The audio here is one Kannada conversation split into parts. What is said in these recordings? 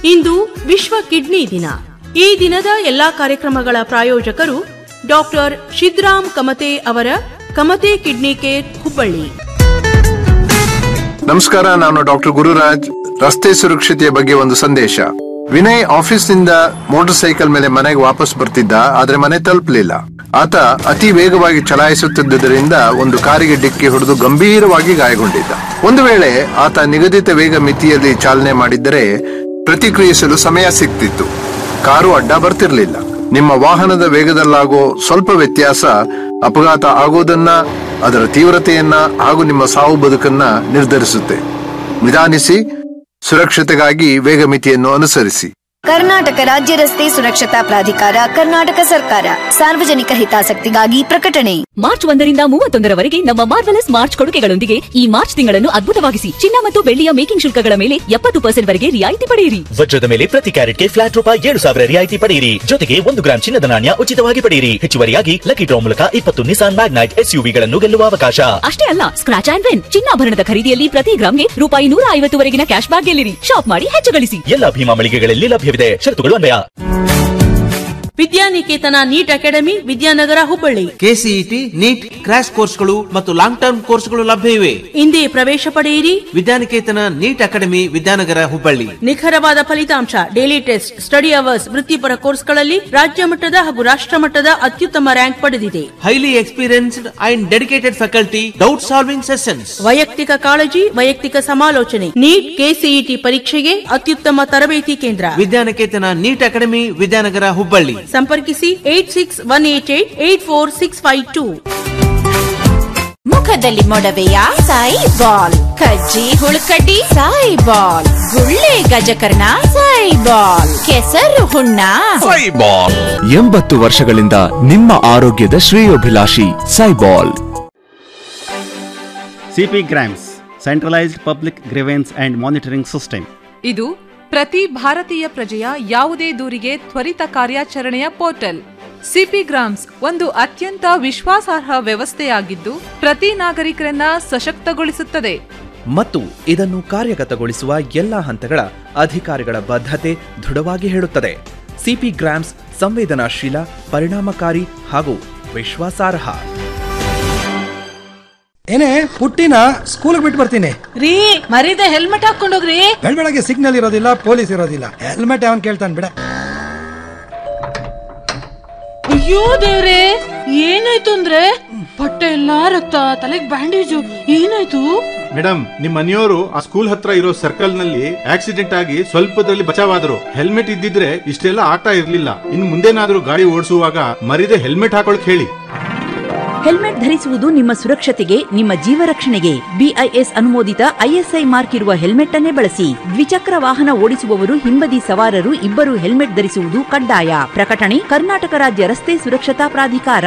ಇಂದು ವಿಶ್ವ ಕಿಡ್ನಿ ದಿನ ಈ ದಿನದ ಎಲ್ಲಾ ಕಾರ್ಯಕ್ರಮಗಳ ಪ್ರಾಯೋಜಕರು ಡಾಕ್ಟರ್ ಶಿದ್ರಾಮ್ ಕಮತೆ ಅವರ ಕಮತೆ ಕಿಡ್ನಿ ಕೇರ್ ಹುಬ್ಬಳ್ಳಿ ನಮಸ್ಕಾರ ನಾನು ಡಾಕ್ಟರ್ ಗುರುರಾಜ್ ರಸ್ತೆ ಸುರಕ್ಷತೆಯ ಬಗ್ಗೆ ಒಂದು ಸಂದೇಶ ವಿನಯ್ ಆಫೀಸ್ನಿಂದ ಮೋಟಾರ್ ಸೈಕಲ್ ಮೇಲೆ ಮನೆಗೆ ವಾಪಸ್ ಬರ್ತಿದ್ದ ಆದ್ರೆ ಮನೆ ತಲುಪಲಿಲ್ಲ ಆತ ಅತಿ ವೇಗವಾಗಿ ಚಲಾಯಿಸುತ್ತಿದ್ದುದರಿಂದ ಒಂದು ಕಾರಿಗೆ ಡಿಕ್ಕಿ ಹೊಡೆದು ಗಂಭೀರವಾಗಿ ಗಾಯಗೊಂಡಿದ್ದ ಒಂದು ವೇಳೆ ಆತ ನಿಗದಿತ ವೇಗ ಮಿತಿಯಲ್ಲಿ ಚಾಲನೆ ಮಾಡಿದ್ದರೆ ಪ್ರತಿಕ್ರಿಯಿಸಲು ಸಮಯ ಸಿಗ್ತಿತ್ತು ಕಾರು ಅಡ್ಡ ಬರ್ತಿರ್ಲಿಲ್ಲ ನಿಮ್ಮ ವಾಹನದ ವೇಗದಲ್ಲಾಗೋ ಸ್ವಲ್ಪ ವ್ಯತ್ಯಾಸ ಅಪಘಾತ ಆಗೋದನ್ನ ಅದರ ತೀವ್ರತೆಯನ್ನ ಹಾಗೂ ನಿಮ್ಮ ಸಾವು ಬದುಕನ್ನ ನಿರ್ಧರಿಸುತ್ತೆ ನಿಧಾನಿಸಿ ಸುರಕ್ಷತೆಗಾಗಿ ವೇಗ ಮಿತಿಯನ್ನು ಅನುಸರಿಸಿ ಕರ್ನಾಟಕ ರಾಜ್ಯ ರಸ್ತೆ ಸುರಕ್ಷತಾ ಪ್ರಾಧಿಕಾರ ಕರ್ನಾಟಕ ಸರ್ಕಾರ ಸಾರ್ವಜನಿಕ ಹಿತಾಸಕ್ತಿಗಾಗಿ ಪ್ರಕಟಣೆ ಮಾರ್ಚ್ ಒಂದರಿಂದ ಮೂವತ್ತೊಂದರವರೆಗೆ ನಮ್ಮ ಮಾರ್ವೆಲಸ್ ಮಾರ್ಚ್ ಕೊಡುಗೆಗಳೊಂದಿಗೆ ಈ ಮಾರ್ಚ್ ತಿಂಗಳನ್ನು ಅದ್ಭುತವಾಗಿಸಿ ಚಿನ್ನ ಮತ್ತು ಬೆಳ್ಳಿಯ ಮೇಕಿಂಗ್ ಶುಲ್ಕಗಳ ಮೇಲೆ ಎಪ್ಪತ್ತು ಪರ್ಸೆಂಟ್ ವರೆಗೆ ರಿಯಾಯಿತಿ ಪಡೆಯಿರಿ ವಜ್ರದ ಮೇಲೆ ಪ್ರತಿ ಕ್ಯಾರೆಟ್ಗೆ ಫ್ಲಾಟ್ ರೂಪಾಯಿ ಏಳು ಸಾವಿರ ರಿಯಾಯಿತಿ ಪಡೆಯಿರಿ ಜೊತೆಗೆ ಒಂದು ಗ್ರಾಂ ಚಿನ್ನದ ನಾಣ್ಯ ಉಚಿತವಾಗಿ ಪಡೆಯಿರಿ ಹೆಚ್ಚುವರಿಯಾಗಿ ಲಕ್ಕಿ ಡ್ರಾ ಮೂಲಕ ಇಪ್ಪತ್ತು ನಿಸಾನ್ ಮ್ಯಾಗ್ನೈಟ್ ಎಸ್ಯುವಿಗಳನ್ನು ಗೆಲ್ಲುವ ಅವಕಾಶ ಅಷ್ಟೇ ಅಲ್ಲ ಸ್ಕ್ರಾಚ್ ಆಂಡ್ ವಿನ್ ಚಿನ್ನಾಭರಣದ ಖರೀದಿಯಲ್ಲಿ ಪ್ರತಿ ಗ್ರಾಮ್ಗೆ ರೂಪಾಯಿ ನೂರ ಐವತ್ತುವರೆಗಿನ ಕ್ಯಾಶ್ ಬ್ಯಾಕ್ ಗೆಲ್ಲಿರಿ ಶಾಪ್ ಮಾಡಿ ಹೆಚ್ಚು ಗಳಿಸಿ ಎಲ್ಲ ಭೀಮಾ ಮಳಿಗೆಗಳಲ್ಲಿ ಲಭ್ಯವಿದೆ ಷರತ್ತುಗಳು ಅನ್ವಯ Vidyanikethan NEET academy Vidyanagar Hubballi KCET NEET crash ಕೋರ್ಸ್ಗಳು ಮತ್ತು ಲಾಂಗ್ ಟರ್ಮ್ ಕೋರ್ಸ್ಗಳು ಲಭ್ಯ ಇವೆ ಇಂದೇ ಪ್ರವೇಶ ಪಡೆಯಿರಿ ವಿದ್ಯಾನಿಕೇತನ ನೀಟ್ ಅಕಾಡೆಮಿ ವಿದ್ಯಾನಗರ ಹುಬ್ಬಳ್ಳಿ ನಿಖರವಾದ ಫಲಿತಾಂಶ ಡೈಲಿ ಟೆಸ್ಟ್ ಸ್ಟಡಿ ಅವರ್ಸ್ ವೃತ್ತಿಪರ ಕೋರ್ಸ್ಗಳಲ್ಲಿ ರಾಜ್ಯ ಮಟ್ಟದ ಹಾಗೂ ರಾಷ್ಟ್ರ ಮಟ್ಟದ ಅತ್ಯುತ್ತಮ ರ್ಯಾಂಕ್ ಪಡೆದಿದೆ highly experienced and dedicated faculty doubt solving sessions ವೈಯಕ್ತಿಕ ಕಾಳಜಿ ವೈಯಕ್ತಿಕ ಸಮಾಲೋಚನೆ ನೀಟ್ ಕೆಸಿಇಟಿ ಪರೀಕ್ಷೆಗೆ ಅತ್ಯುತ್ತಮ ತರಬೇತಿ ಕೇಂದ್ರ ವಿದ್ಯಾನಿಕೇತನ ನೀಟ್ ಅಕಾಡೆಮಿ ವಿದ್ಯಾನಗರ ಹುಬ್ಬಳ್ಳಿ ಸಂಪರ್ಕಿಸಿ eight six one eight eight eight four six five two ಮುಖದಲ್ಲಿ ಮೊಡವೆಯ ಸಾಯಿ ಬಾಲ್ ಕಜ್ಜಿ ಹುಳುಕಡ್ಡಿ ಸಾಯಿ ಬಾಲ್ ಗುಳ್ಳೆ ಗಜಕರ್ಣ ಸಾಯಿ ಬಾಲ್ ಕೆಸರು ಹುಣ್ಣ ಎಂಬತ್ತು ವರ್ಷಗಳಿಂದ ನಿಮ್ಮ ಆರೋಗ್ಯದ ಶ್ರೇಯೋಭಿಲಾಷಿ Saibol CP GRAMS centralised public grievance and monitoring system ಇದು ಪ್ರತಿ ಭಾರತೀಯ ಪ್ರಜೆಯ ಯಾವುದೇ ದೂರಿಗೆ ತ್ವರಿತ ಕಾರ್ಯಾಚರಣೆಯ ಪೋರ್ಟಲ್ ಸಿಪಿ ಗ್ರಾಮ್ಸ್ ಒಂದು ಅತ್ಯಂತ ವಿಶ್ವಾಸಾರ್ಹ ವ್ಯವಸ್ಥೆಯಾಗಿದ್ದು ಪ್ರತಿ ನಾಗರಿಕರನ್ನ ಸಶಕ್ತಗೊಳಿಸುತ್ತದೆ ಮತ್ತು ಇದನ್ನು ಕಾರ್ಯಗತಗೊಳಿಸುವ ಎಲ್ಲಾ ಹಂತಗಳ ಅಧಿಕಾರಿಗಳ ಬದ್ಧತೆ ದೃಢವಾಗಿ ಹೇಳುತ್ತದೆ ಸಿಪಿ ಗ್ರಾಮ್ಸ್ ಸಂವೇದನಾಶೀಲ ಪರಿಣಾಮಕಾರಿ ಹಾಗೂ ವಿಶ್ವಾಸಾರ್ಹ ಏನೇ ಪುಟ್ಟಿನ ಸ್ಕೂಲ್ ಬಿಟ್ಟು ಬರ್ತೀನಿ ರೀ ಮರೀದೆ ಹೆಲ್ಮೆಟ್ ಹಾಕೊಂಡೋಗ್ರಿ ಬೆಳಗ್ಗೆ ಸಿಗ್ನಲ್ ಇರೋದಿಲ್ಲ ಪೊಲೀಸ್ ಇರೋದಿಲ್ಲ ಹೆಲ್ಮೆಟ್ ಅವನ್ ಕೇಳ್ತಾನೆ ಬಿಡ ಅಯ್ಯೋ ದೇವ್ರೆ ಏನಾಯ್ತು ಅಂದ್ರೆ ಬಟ್ಟೆ ಎಲ್ಲಾ ರಕ್ತ ತಲೆಗ್ ಬ್ಯಾಂಡೇಜು ಏನಾಯ್ತು ಮೇಡಮ್ ನಿಮ್ ಮನೆಯವರು ಆ ಸ್ಕೂಲ್ ಹತ್ರ ಇರೋ ಸರ್ಕಲ್ ನಲ್ಲಿ ಆಕ್ಸಿಡೆಂಟ್ ಆಗಿ ಸ್ವಲ್ಪದಲ್ಲಿ ಬಚಾವಾದ್ರು ಹೆಲ್ಮೆಟ್ ಇದ್ದಿದ್ರೆ ಇಷ್ಟೆಲ್ಲ ಆಗ್ತಾ ಇರ್ಲಿಲ್ಲ ಇನ್ ಮುಂದೇನಾದ್ರೂ ಗಾಡಿ ಓಡಿಸುವಾಗ ಮರಿದೆ ಹೆಲ್ಮೆಟ್ ಹಾಕೊಳಕ್ ಹೇಳಿ ಹೆಲ್ಮೆಟ್ ಧರಿಸುವುದು ನಿಮ್ಮ ಸುರಕ್ಷತೆಗೆ ನಿಮ್ಮ ಜೀವ ರಕ್ಷಣೆಗೆ ಬಿಐಎಸ್ ಅನುಮೋದಿತ ಐಎಸ್ಐ ಮಾರ್ಕ್ ಇರುವ ಹೆಲ್ಮೆಟ್ ಅನ್ನೇ ಬಳಸಿ ದ್ವಿಚಕ್ರ ವಾಹನ ಓಡಿಸುವವರು ಹಿಂಬದಿ ಸವಾರರು ಇಬ್ಬರು ಹೆಲ್ಮೆಟ್ ಧರಿಸುವುದು ಕಡ್ಡಾಯ ಪ್ರಕಟಣೆ ಕರ್ನಾಟಕ ರಾಜ್ಯ ರಸ್ತೆ ಸುರಕ್ಷತಾ ಪ್ರಾಧಿಕಾರ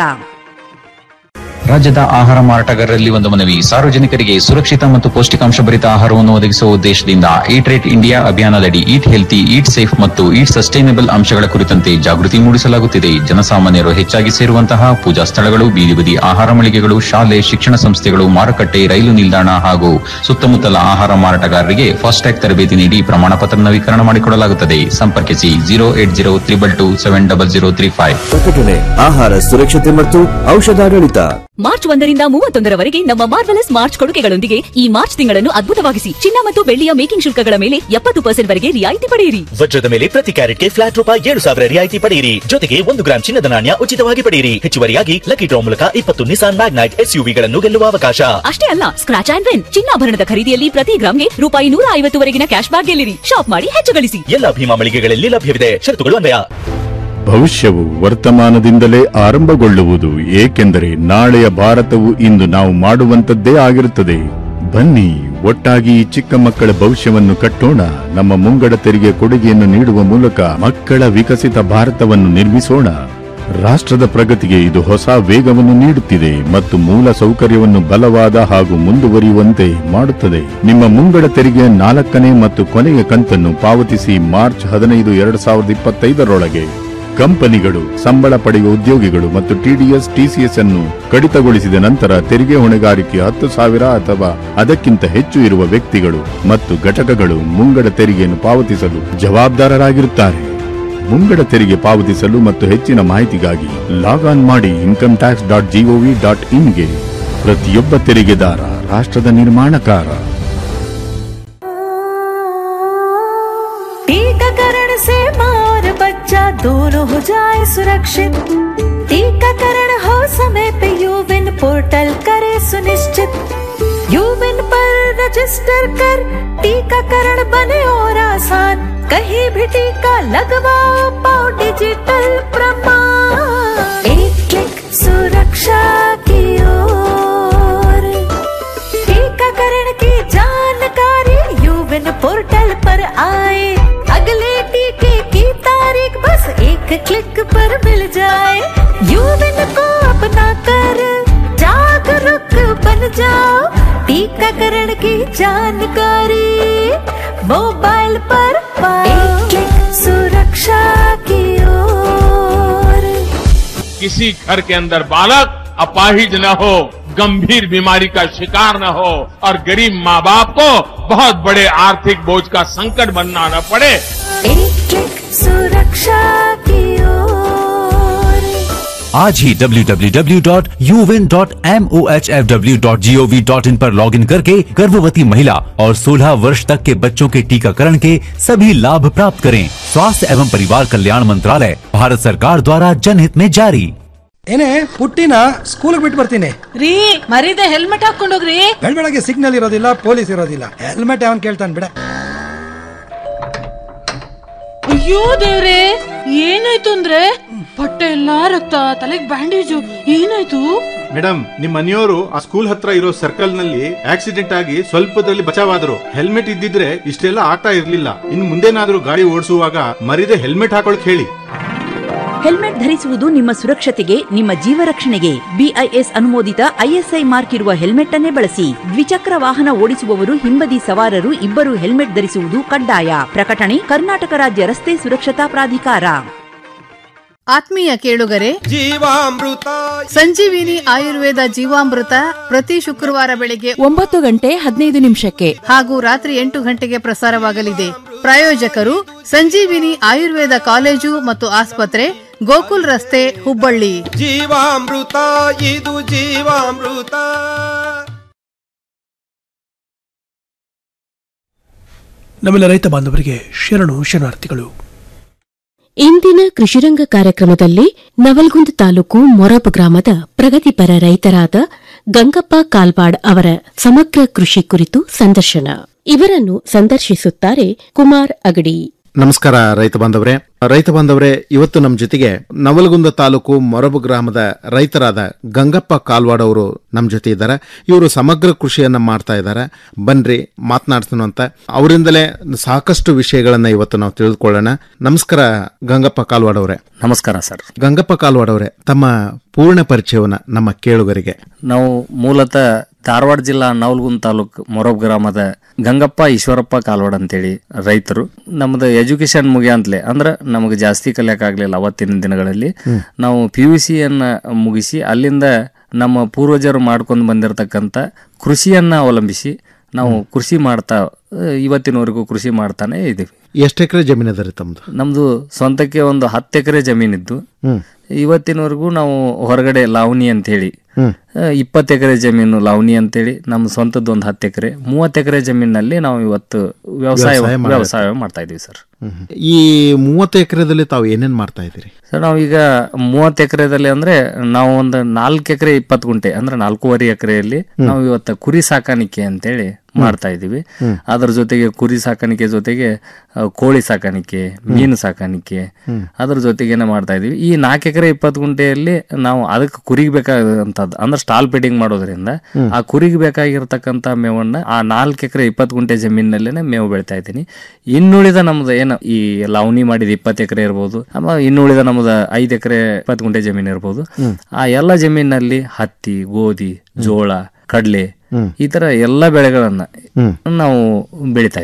ರಾಜ್ಯದ ಆಹಾರ ಮಾರಾಟಗಾರರಲ್ಲಿ ಒಂದು ಮನವಿ ಸಾರ್ವಜನಿಕರಿಗೆ ಸುರಕ್ಷಿತ ಮತ್ತು ಪೌಷ್ಟಿಕಾಂಶ ಭರಿತ ಆಹಾರವನ್ನು ಒದಗಿಸುವ ಉದ್ದೇಶದಿಂದ ಈಟ್ ರೇಟ್ ಇಂಡಿಯಾ ಅಭಿಯಾನದಡಿ ಈಟ್ ಹೆಲ್ತಿ ಈಟ್ ಸೇಫ್ ಮತ್ತು ಈಟ್ ಸಸ್ಟೈನಬಲ್ ಅಂಶಗಳ ಕುರಿತಂತೆ ಜಾಗೃತಿ ಮೂಡಿಸಲಾಗುತ್ತಿದೆ ಜನಸಾಮಾನ್ಯರು ಹೆಚ್ಚಾಗಿ ಸೇರುವಂತಹ ಪೂಜಾ ಸ್ಥಳಗಳು ಬೀದಿ ಬದಿ ಆಹಾರ ಮಳಿಗೆಗಳು ಶಾಲೆ ಶಿಕ್ಷಣ ಸಂಸ್ಥೆಗಳು ಮಾರುಕಟ್ಟೆ ರೈಲು ನಿಲ್ದಾಣ ಹಾಗೂ ಸುತ್ತಮುತ್ತಲ ಆಹಾರ ಮಾರಾಟಗಾರರಿಗೆ ಫಾಸ್ಟ್ಯಾಗ್ ತರಬೇತಿ ನೀಡಿ ಪ್ರಮಾಣ ಪತ್ರ ನವೀಕರಣ ಮಾಡಿಕೊಡಲಾಗುತ್ತದೆ ಸಂಪರ್ಕಿಸಿ zero eight zero triple two seven double zero three five ಪ್ರಕಟಣೆ ಆಹಾರ ಸುರಕ್ಷತೆ ಮತ್ತು ಔಷಧಾಡಳಿತ ಮಾರ್ಚ್ ಒಂದರಿಂದ ಮೂವತ್ತೊಂದರವರೆಗೆ ನಮ್ಮ ಮಾರ್ವೆಲಸ್ ಮಾರ್ಚ್ ಕೊಡುಗೆಗಳೊಂದಿಗೆ ಈ ಮಾರ್ಚ್ ತಿಂಗಳನ್ನು ಅದ್ಭುತವಾಗಿಸಿ ಚಿನ್ನ ಮತ್ತು ಬೆಳ್ಳಿಯ ಮೇಕಿಂಗ್ ಶುಲ್ಕಗಳ ಮೇಲೆ ಎಪ್ಪತ್ತು ಪರ್ಸೆಂಟ್ ವರೆಗೆ ರಿಯಾಯಿತಿ ಪಡೆಯಿರಿ ವಜ್ರದ ಮೇಲೆ ಪ್ರತಿ ಕ್ಯಾರೆಟ್ಗೆ ಫ್ಲಾಟ್ ರೂಪಾಯಿ ಏಳು ಸಾವಿರ ರಿಯಾಯಿತಿ ಪಡೆಯಿರಿ ಜೊತೆಗೆ ಒಂದು ಗ್ರಾಂ ಚಿನ್ನದ ನಾಣ್ಯ ಉಚಿತವಾಗಿ ಪಡೆಯಿರಿ ಹೆಚ್ಚುವರಿಯಾಗಿ ಲಕ್ಕಿ ಡ್ರಾ ಮೂಲಕ ಇಪ್ಪತ್ತು ನಿಸಾನ್ ಮ್ಯಾಗ್ನೈಟ್ ಎಸ್ಯುವಿಗಳನ್ನು ಗೆಲ್ಲುವ ಅವಕಾಶ ಅಷ್ಟೇ ಅಲ್ಲ ಸ್ಕ್ರಾಚ್ ಆಂಡ್ ವಿನ್ ಚಿನ್ನಾಭರಣದ ಖರೀದಿಯಲ್ಲಿ ಪ್ರತಿ ಗ್ರಾಮ್ಗೆ ರೂಪಾಯಿ ನೂರ ಐವತ್ತುವರೆಗಿನ ಕ್ಯಾಶ್ ಬ್ಯಾಕ್ ಗೆಲ್ಲಿರಿ ಶಾಪ್ ಮಾಡಿ ಹೆಚ್ಚು ಗಳಿಸಿ ಎಲ್ಲ ಭೀಮಾ ಮಳಿಗೆಗಳಲ್ಲಿ ಲಭ್ಯವಿದೆ ಷರತ್ತುಗಳು ಅನ್ವಯ ಭವಿಷ್ಯವು ವರ್ತಮಾನದಿಂದಲೇ ಆರಂಭಗೊಳ್ಳುವುದು ಏಕೆಂದರೆ ನಾಳೆಯ ಭಾರತವು ಇಂದು ನಾವು ಮಾಡುವಂತದ್ದೇ ಆಗಿರುತ್ತದೆ ಬನ್ನಿ ಒಟ್ಟಾಗಿ ಈ ಚಿಕ್ಕ ಮಕ್ಕಳ ಭವಿಷ್ಯವನ್ನು ಕಟ್ಟೋಣ ನಮ್ಮ ಮುಂಗಡ ತೆರಿಗೆ ಕೊಡುಗೆಯನ್ನು ನೀಡುವ ಮೂಲಕ ಮಕ್ಕಳ ವಿಕಸಿತ ಭಾರತವನ್ನು ನಿರ್ಮಿಸೋಣ ರಾಷ್ಟ್ರದ ಪ್ರಗತಿಗೆ ಇದು ಹೊಸ ವೇಗವನ್ನು ನೀಡುತ್ತಿದೆ ಮತ್ತು ಮೂಲ ಸೌಕರ್ಯವನ್ನು ಬಲವಾದ ಹಾಗೂ ಮುಂದುವರಿಯುವಂತೆ ಮಾಡುತ್ತದೆ ನಿಮ್ಮ ಮುಂಗಡ ತೆರಿಗೆಯ ನಾಲ್ಕನೇ ಮತ್ತು ಕೊನೆಯ ಕಂತನ್ನು ಪಾವತಿಸಿ ಮಾರ್ಚ್ ಹದಿನೈದು ಎರಡು ಸಾವಿರದ ಇಪ್ಪತ್ತೈದರೊಳಗೆ ಕಂಪನಿಗಳು ಸಂಬಳ ಪಡೆಯುವ ಉದ್ಯೋಗಿಗಳು ಮತ್ತು ಟಿಡಿಎಸ್ ಟಿಸಿಎಸ್ ಅನ್ನು ಕಡಿತಗೊಳಿಸಿದ ನಂತರ ತೆರಿಗೆ ಹೊಣೆಗಾರಿಕೆ ಹತ್ತು ಸಾವಿರ ಅಥವಾ ಅದಕ್ಕಿಂತ ಹೆಚ್ಚು ಇರುವ ವ್ಯಕ್ತಿಗಳು ಮತ್ತು ಘಟಕಗಳು ಮುಂಗಡ ತೆರಿಗೆಯನ್ನು ಪಾವತಿಸಲು ಜವಾಬ್ದಾರರಾಗಿರುತ್ತಾರೆ ಮುಂಗಡ ತೆರಿಗೆ ಪಾವತಿಸಲು ಮತ್ತು ಹೆಚ್ಚಿನ ಮಾಹಿತಿಗಾಗಿ ಲಾಗ್ ಆನ್ ಮಾಡಿ income tax dot GOV dot ಇನ್ಗೆ ಪ್ರತಿಯೊಬ್ಬ ತೆರಿಗೆದಾರ ರಾಷ್ಟ್ರದ ನಿರ್ಮಾಣಕಾರ टीकाकरण से माँ और बच्चा दोनों हो जाए सुरक्षित टीकाकरण हो समय पे यूविन पोर्टल करे सुनिश्चित यूविन पर रजिस्टर कर टीकाकरण बने और आसान कहीं भी टीका लगवाओ पाओ डिजिटल प्रमाण एक क्लिक सुरक्षा की ओर टीकाकरण की जानकारी यूविन पोर्टल पर आए अगले टीके की तारीख बस एक क्लिक पर मिल जाए यूविन को अपना कर जागरूक बन जाओ टीकाकरण की जानकारी मोबाइल पर पाओ एक क्लिक सुरक्षा की ओर किसी घर के अंदर बालक अपाहिज न हो गंभीर बीमारी का शिकार न हो और गरीब माँ बाप को बहुत बड़े आर्थिक बोझ का संकट बनना न पड़े एक क्लिक सुरक्षा की ओर आज ही www.uvin.mohfw.gov.in पर लॉगिन करके गर्भवती महिला और 16 वर्ष तक के बच्चों के टीकाकरण के सभी लाभ प्राप्त करें स्वास्थ्य एवं परिवार कल्याण मंत्रालय भारत सरकार द्वारा जनहित में जारी ಏನೇ ಪುಟ್ಟಿನ ಸ್ಕೂಲ್ಗೆ ಬಿಟ್ಟು ಬರ್ತೀನಿ ರೀ ಮರೀದೆ ಹೆಲ್ಮೆಟ್ ಹಾಕೊಂಡೋಗ್ರಿ ಬೆಳ ಬೆಳಗ್ಗೆ ಸಿಗ್ನಲ್ ಇರೋದಿಲ್ಲ ಪೊಲೀಸ್ ಇರೋದಿಲ್ಲ ಹೆಲ್ಮೆಟ್ ಅವನ್ ಕೇಳ್ತಾನೆ ಬಿಡ ಅಯ್ಯೋ ದೇವ್ರೆ ಏನಾಯ್ತು ಅಂದ್ರೆ ಬಟ್ಟೆ ಎಲ್ಲಾ ರಕ್ತ ತಲೆಗ್ ಬ್ಯಾಂಡೇಜು ಏನಾಯ್ತು ಮೇಡಮ್ ನಿಮ್ ಮನೆಯವರು ಆ ಸ್ಕೂಲ್ ಹತ್ರ ಇರೋ ಸರ್ಕಲ್ ನಲ್ಲಿ ಆಕ್ಸಿಡೆಂಟ್ ಆಗಿ ಸ್ವಲ್ಪದಲ್ಲಿ ಬಚಾವಾದ್ರು ಹೆಲ್ಮೆಟ್ ಇದ್ದಿದ್ರೆ ಇಷ್ಟೆಲ್ಲ ಆಗ್ತಾ ಇರ್ಲಿಲ್ಲ ಇನ್ ಮುಂದೇನಾದ್ರೂ ಗಾಡಿ ಓಡಿಸುವಾಗ ಮರಿದೆ ಹೆಲ್ಮೆಟ್ ಹಾಕೊಳಕ್ ಹೇಳಿ ಹೆಲ್ಮೆಟ್ ಧರಿಸುವುದು ನಿಮ್ಮ ಸುರಕ್ಷತೆಗೆ ನಿಮ್ಮ ಜೀವ ರಕ್ಷಣೆಗೆ ಬಿಐಎಸ್ ಅನುಮೋದಿತ ಐಎಸ್ಐ ಮಾರ್ಕ್ ಇರುವ ಹೆಲ್ಮೆಟ್ ಅನ್ನೇ ಬಳಸಿ ದ್ವಿಚಕ್ರ ವಾಹನ ಓಡಿಸುವವರು ಹಿಂಬದಿ ಸವಾರರು ಇಬ್ಬರು ಹೆಲ್ಮೆಟ್ ಧರಿಸುವುದು ಕಡ್ಡಾಯ ಪ್ರಕಟಣೆ ಕರ್ನಾಟಕ ರಾಜ್ಯ ರಸ್ತೆ ಸುರಕ್ಷತಾ ಪ್ರಾಧಿಕಾರ ಆತ್ಮೀಯ ಕೇಳುಗರೆ ಜೀವಾಮೃತ ಸಂಜೀವಿನಿ ಆಯುರ್ವೇದ ಜೀವಾಮೃತ ಪ್ರತಿ ಶುಕ್ರವಾರ ಬೆಳಿಗ್ಗೆ ಒಂಬತ್ತು ಗಂಟೆ ಹದಿನೈದು ನಿಮಿಷಕ್ಕೆ ಹಾಗೂ ರಾತ್ರಿ ಎಂಟು ಗಂಟೆಗೆ ಪ್ರಸಾರವಾಗಲಿದೆ ಪ್ರಾಯೋಜಕರು ಸಂಜೀವಿನಿ ಆಯುರ್ವೇದ ಕಾಲೇಜು ಮತ್ತು ಆಸ್ಪತ್ರೆ ಗೋಕುಲ್ ರಸ್ತೆ ಹುಬ್ಬಳ್ಳಿ ಜೀವಾಮೃತ ಇದು ಜೀವಾಮೃತ ನಮ್ಮೆಲ್ಲ ರೈತ ಬಾಂಧವರಿಗೆ ಶರಣು ಶರಣಾರ್ಥಿಗಳು ಇಂದಿನ ಕೃಷಿರಂಗ ಕಾರ್ಯಕ್ರಮದಲ್ಲಿ ನವಲ್ಗುಂದ್ ತಾಲೂಕು ಮೊರಬ್ ಗ್ರಾಮದ ಪ್ರಗತಿಪರ ರೈತರಾದ ಗಂಗಪ್ಪ ಕಾಲ್ವಾಡ್ ಅವರ ಸಮಗ್ರ ಕೃಷಿ ಕುರಿತು ಸಂದರ್ಶನ ಇವರನ್ನು ಸಂದರ್ಶಿಸುತ್ತಾರೆ ಕುಮಾರ್ ಅಗಡಿ ನಮಸ್ಕಾರ ರೈತ ಬಾಂಧವರೇ ರೈತ ಬಾಂಧವರೇ ಇವತ್ತು ನಮ್ಮ ಜೊತೆಗೆ ನವಲಗುಂದ ತಾಲೂಕು ಮೊರಬು ಗ್ರಾಮದ ರೈತರಾದ ಗಂಗಪ್ಪ ಕಾಲ್ವಾಡ್ ಅವರು ನಮ್ಮ ಜೊತೆ ಇದ್ದಾರೆ ಇವರು ಸಮಗ್ರ ಕೃಷಿಯನ್ನ ಮಾಡ್ತಾ ಇದ್ದಾರೆ ಬನ್ರಿ ಮಾತನಾಡ್ತೀನಿ ಅಂತ ಅವರಿಂದಲೇ ಸಾಕಷ್ಟು ವಿಷಯಗಳನ್ನ ಇವತ್ತು ನಾವು ತಿಳಿದುಕೊಳ್ಳೋಣ ನಮಸ್ಕಾರ ಗಂಗಪ್ಪ ಕಾಲ್ವಾಡ್ ಅವರೇ ನಮಸ್ಕಾರ ಸರ್ ಗಂಗಪ್ಪ ಕಾಲ್ವಾಡ್ ಅವರೇ ತಮ್ಮ ಪೂರ್ಣ ಪರಿಚಯವನ್ನ ನಮ್ಮ ಕೇಳುಗರಿಗೆ ನಾವು ಮೂಲತಃ ಧಾರವಾಡ ಜಿಲ್ಲಾ ನವಲ್ಗುಂದ್ ತಾಲೂಕ್ ಮೊರಬ್ ಗ್ರಾಮದ ಗಂಗಪ್ಪ ಈಶ್ವರಪ್ಪ ಕಾಲ್ವಾಡ್ ಅಂತೇಳಿ ರೈತರು ನಮ್ದು ಎಜುಕೇಶನ್ ಮುಗಿಯಂತ್ಲೆ ಅಂದ್ರೆ ನಮಗೆ ಜಾಸ್ತಿ ಕಲಿಯಕ್ಕಾಗ್ಲಿಲ್ಲ ಅವತ್ತಿನ ದಿನಗಳಲ್ಲಿ ನಾವು ಪಿ ಯು ಸಿಯನ್ನ ಮುಗಿಸಿ ಅಲ್ಲಿಂದ ನಮ್ಮ ಪೂರ್ವಜರು ಮಾಡ್ಕೊಂಡು ಬಂದಿರತಕ್ಕಂಥ ಕೃಷಿಯನ್ನ ಅವಲಂಬಿಸಿ ನಾವು ಕೃಷಿ ಮಾಡ್ತಾ ಆ, ಇವತ್ತಿನವರೆಗೂ ಕೃಷಿ ಮಾಡ್ತಾನೆ ಇದೀವಿ ಎಷ್ಟು ಎಕರೆ ಜಮೀನು ಅದ ರೀ ತಮ್ದು ನಮ್ದು ಸ್ವಂತಕ್ಕೆ ಒಂದು ಹತ್ತು ಎಕರೆ ಜಮೀನಿದ್ದು ಹ್ಮ್. ಇವತ್ತಿನವರೆಗೂ ನಾವು ಹೊರಗಡೆ ಲಾವಣಿ ಅಂತ ಹೇಳಿ ಹ್ಮ್. ಇಪ್ಪತ್ತು ಎಕರೆ ಜಮೀನು ಲಾವಣಿ ಅಂತೇಳಿ ನಮ್ಮ ಸ್ವಂತದ್ದು ಒಂದು ಹತ್ತು ಎಕರೆ ಮೂವತ್ತು ಎಕರೆ ಜಮೀನಿನಲ್ಲಿ ನಾವು ಇವತ್ತು ವ್ಯವಸಾಯ ವ್ಯವಸಾಯ ಮಾಡ್ತಾ ವ್ಯವಸಾಯ ಮಾಡ್ತಾ ಇದೀವಿ ಸರ್ ಈ ಮೂವತ್ತು ಎಕರೆದಲ್ಲಿ ತಾವು ಏನೇನ್ ಮಾಡ್ತಾ ಇದ್ದೀರಿ ಸರ್ ನಾವೀಗ ಮೂವತ್ತು ಎಕರೆದಲ್ಲಿ ಅಂದ್ರೆ ನಾವು ಒಂದು ನಾಲ್ಕು ಎಕರೆ ಇಪ್ಪತ್ತು ಗುಂಟೆ ಅಂದ್ರೆ ನಾಲ್ಕೂವರೆ ಎಕರೆಯಲ್ಲಿ ನಾವು ಇವತ್ತು ಕುರಿ ಸಾಕಾಣಿಕೆ ಅಂತೇಳಿ ಮಾಡ್ತಾ ಇದೀವಿ ಹ್ಮ್. ಅದ್ರ ಜೊತೆಗೆ ಕುರಿ ಸಾಕಾಣಿಕೆ ಜೊತೆಗೆ ಆ, ಕೋಳಿ ಸಾಕಾಣಿಕೆ ಮೀನು ಸಾಕಾಣಿಕೆ ಹ್ಮ್. ಅದ್ರ ಜೊತೆಗೇನೆ ಮಾಡ್ತಾ ಇದೀವಿ ಈ ನಾಲ್ಕು ಎಕರೆ ಇಪ್ಪತ್ತು ಗುಂಟೆಯಲ್ಲಿ ನಾವು ಅದಕ್ಕೆ ಕುರಿಗೆ ಬೇಕಾದಂತದ್ದು ಅಂದ್ರೆ ಸ್ಟಾಲ್ ಫೀಡಿಂಗ್ ಮಾಡೋದ್ರಿಂದ ಹ್ಮ್. ಆ ಕುರಿಗೆ ಬೇಕಾಗಿರ್ತಕ್ಕಂಥ ಮೇವನ್ನ ಆ ನಾಲ್ಕು ಎಕರೆ ಇಪ್ಪತ್ತು ಗುಂಟೆ ಜಮೀನಿನಲ್ಲೇನೆ ಮೇವು ಬೆಳಿತಾ ಇದ್ದೀನಿ ಇನ್ನುಳಿದ ನಮ್ದು ಏನು ಈ ಲಾವಣಿ ಮಾಡಿದ ಇಪ್ಪತ್ತು ಎಕರೆ ಇರ್ಬೋದು ಆಮೇಲೆ ಇನ್ನುಳಿದ ನಮ್ದು ಐದು ಎಕರೆ ಇಪ್ಪತ್ತು ಗುಂಟೆ ಜಮೀನು ಇರ್ಬೋದು ಹ್ಮ್. ಆ ಎಲ್ಲ ಜಮೀನಿನಲ್ಲಿ ಹತ್ತಿ ಗೋಧಿ ಜೋಳ ಕಡಲೆ ಹ್ಮ್. ಈ ತರ ಎಲ್ಲ ಬೆಳೆಗಳನ್ನ ಹ್ಮ್. ನಾವು ಬೆಳಿತಾ ಇದೀವಿ ಸರ್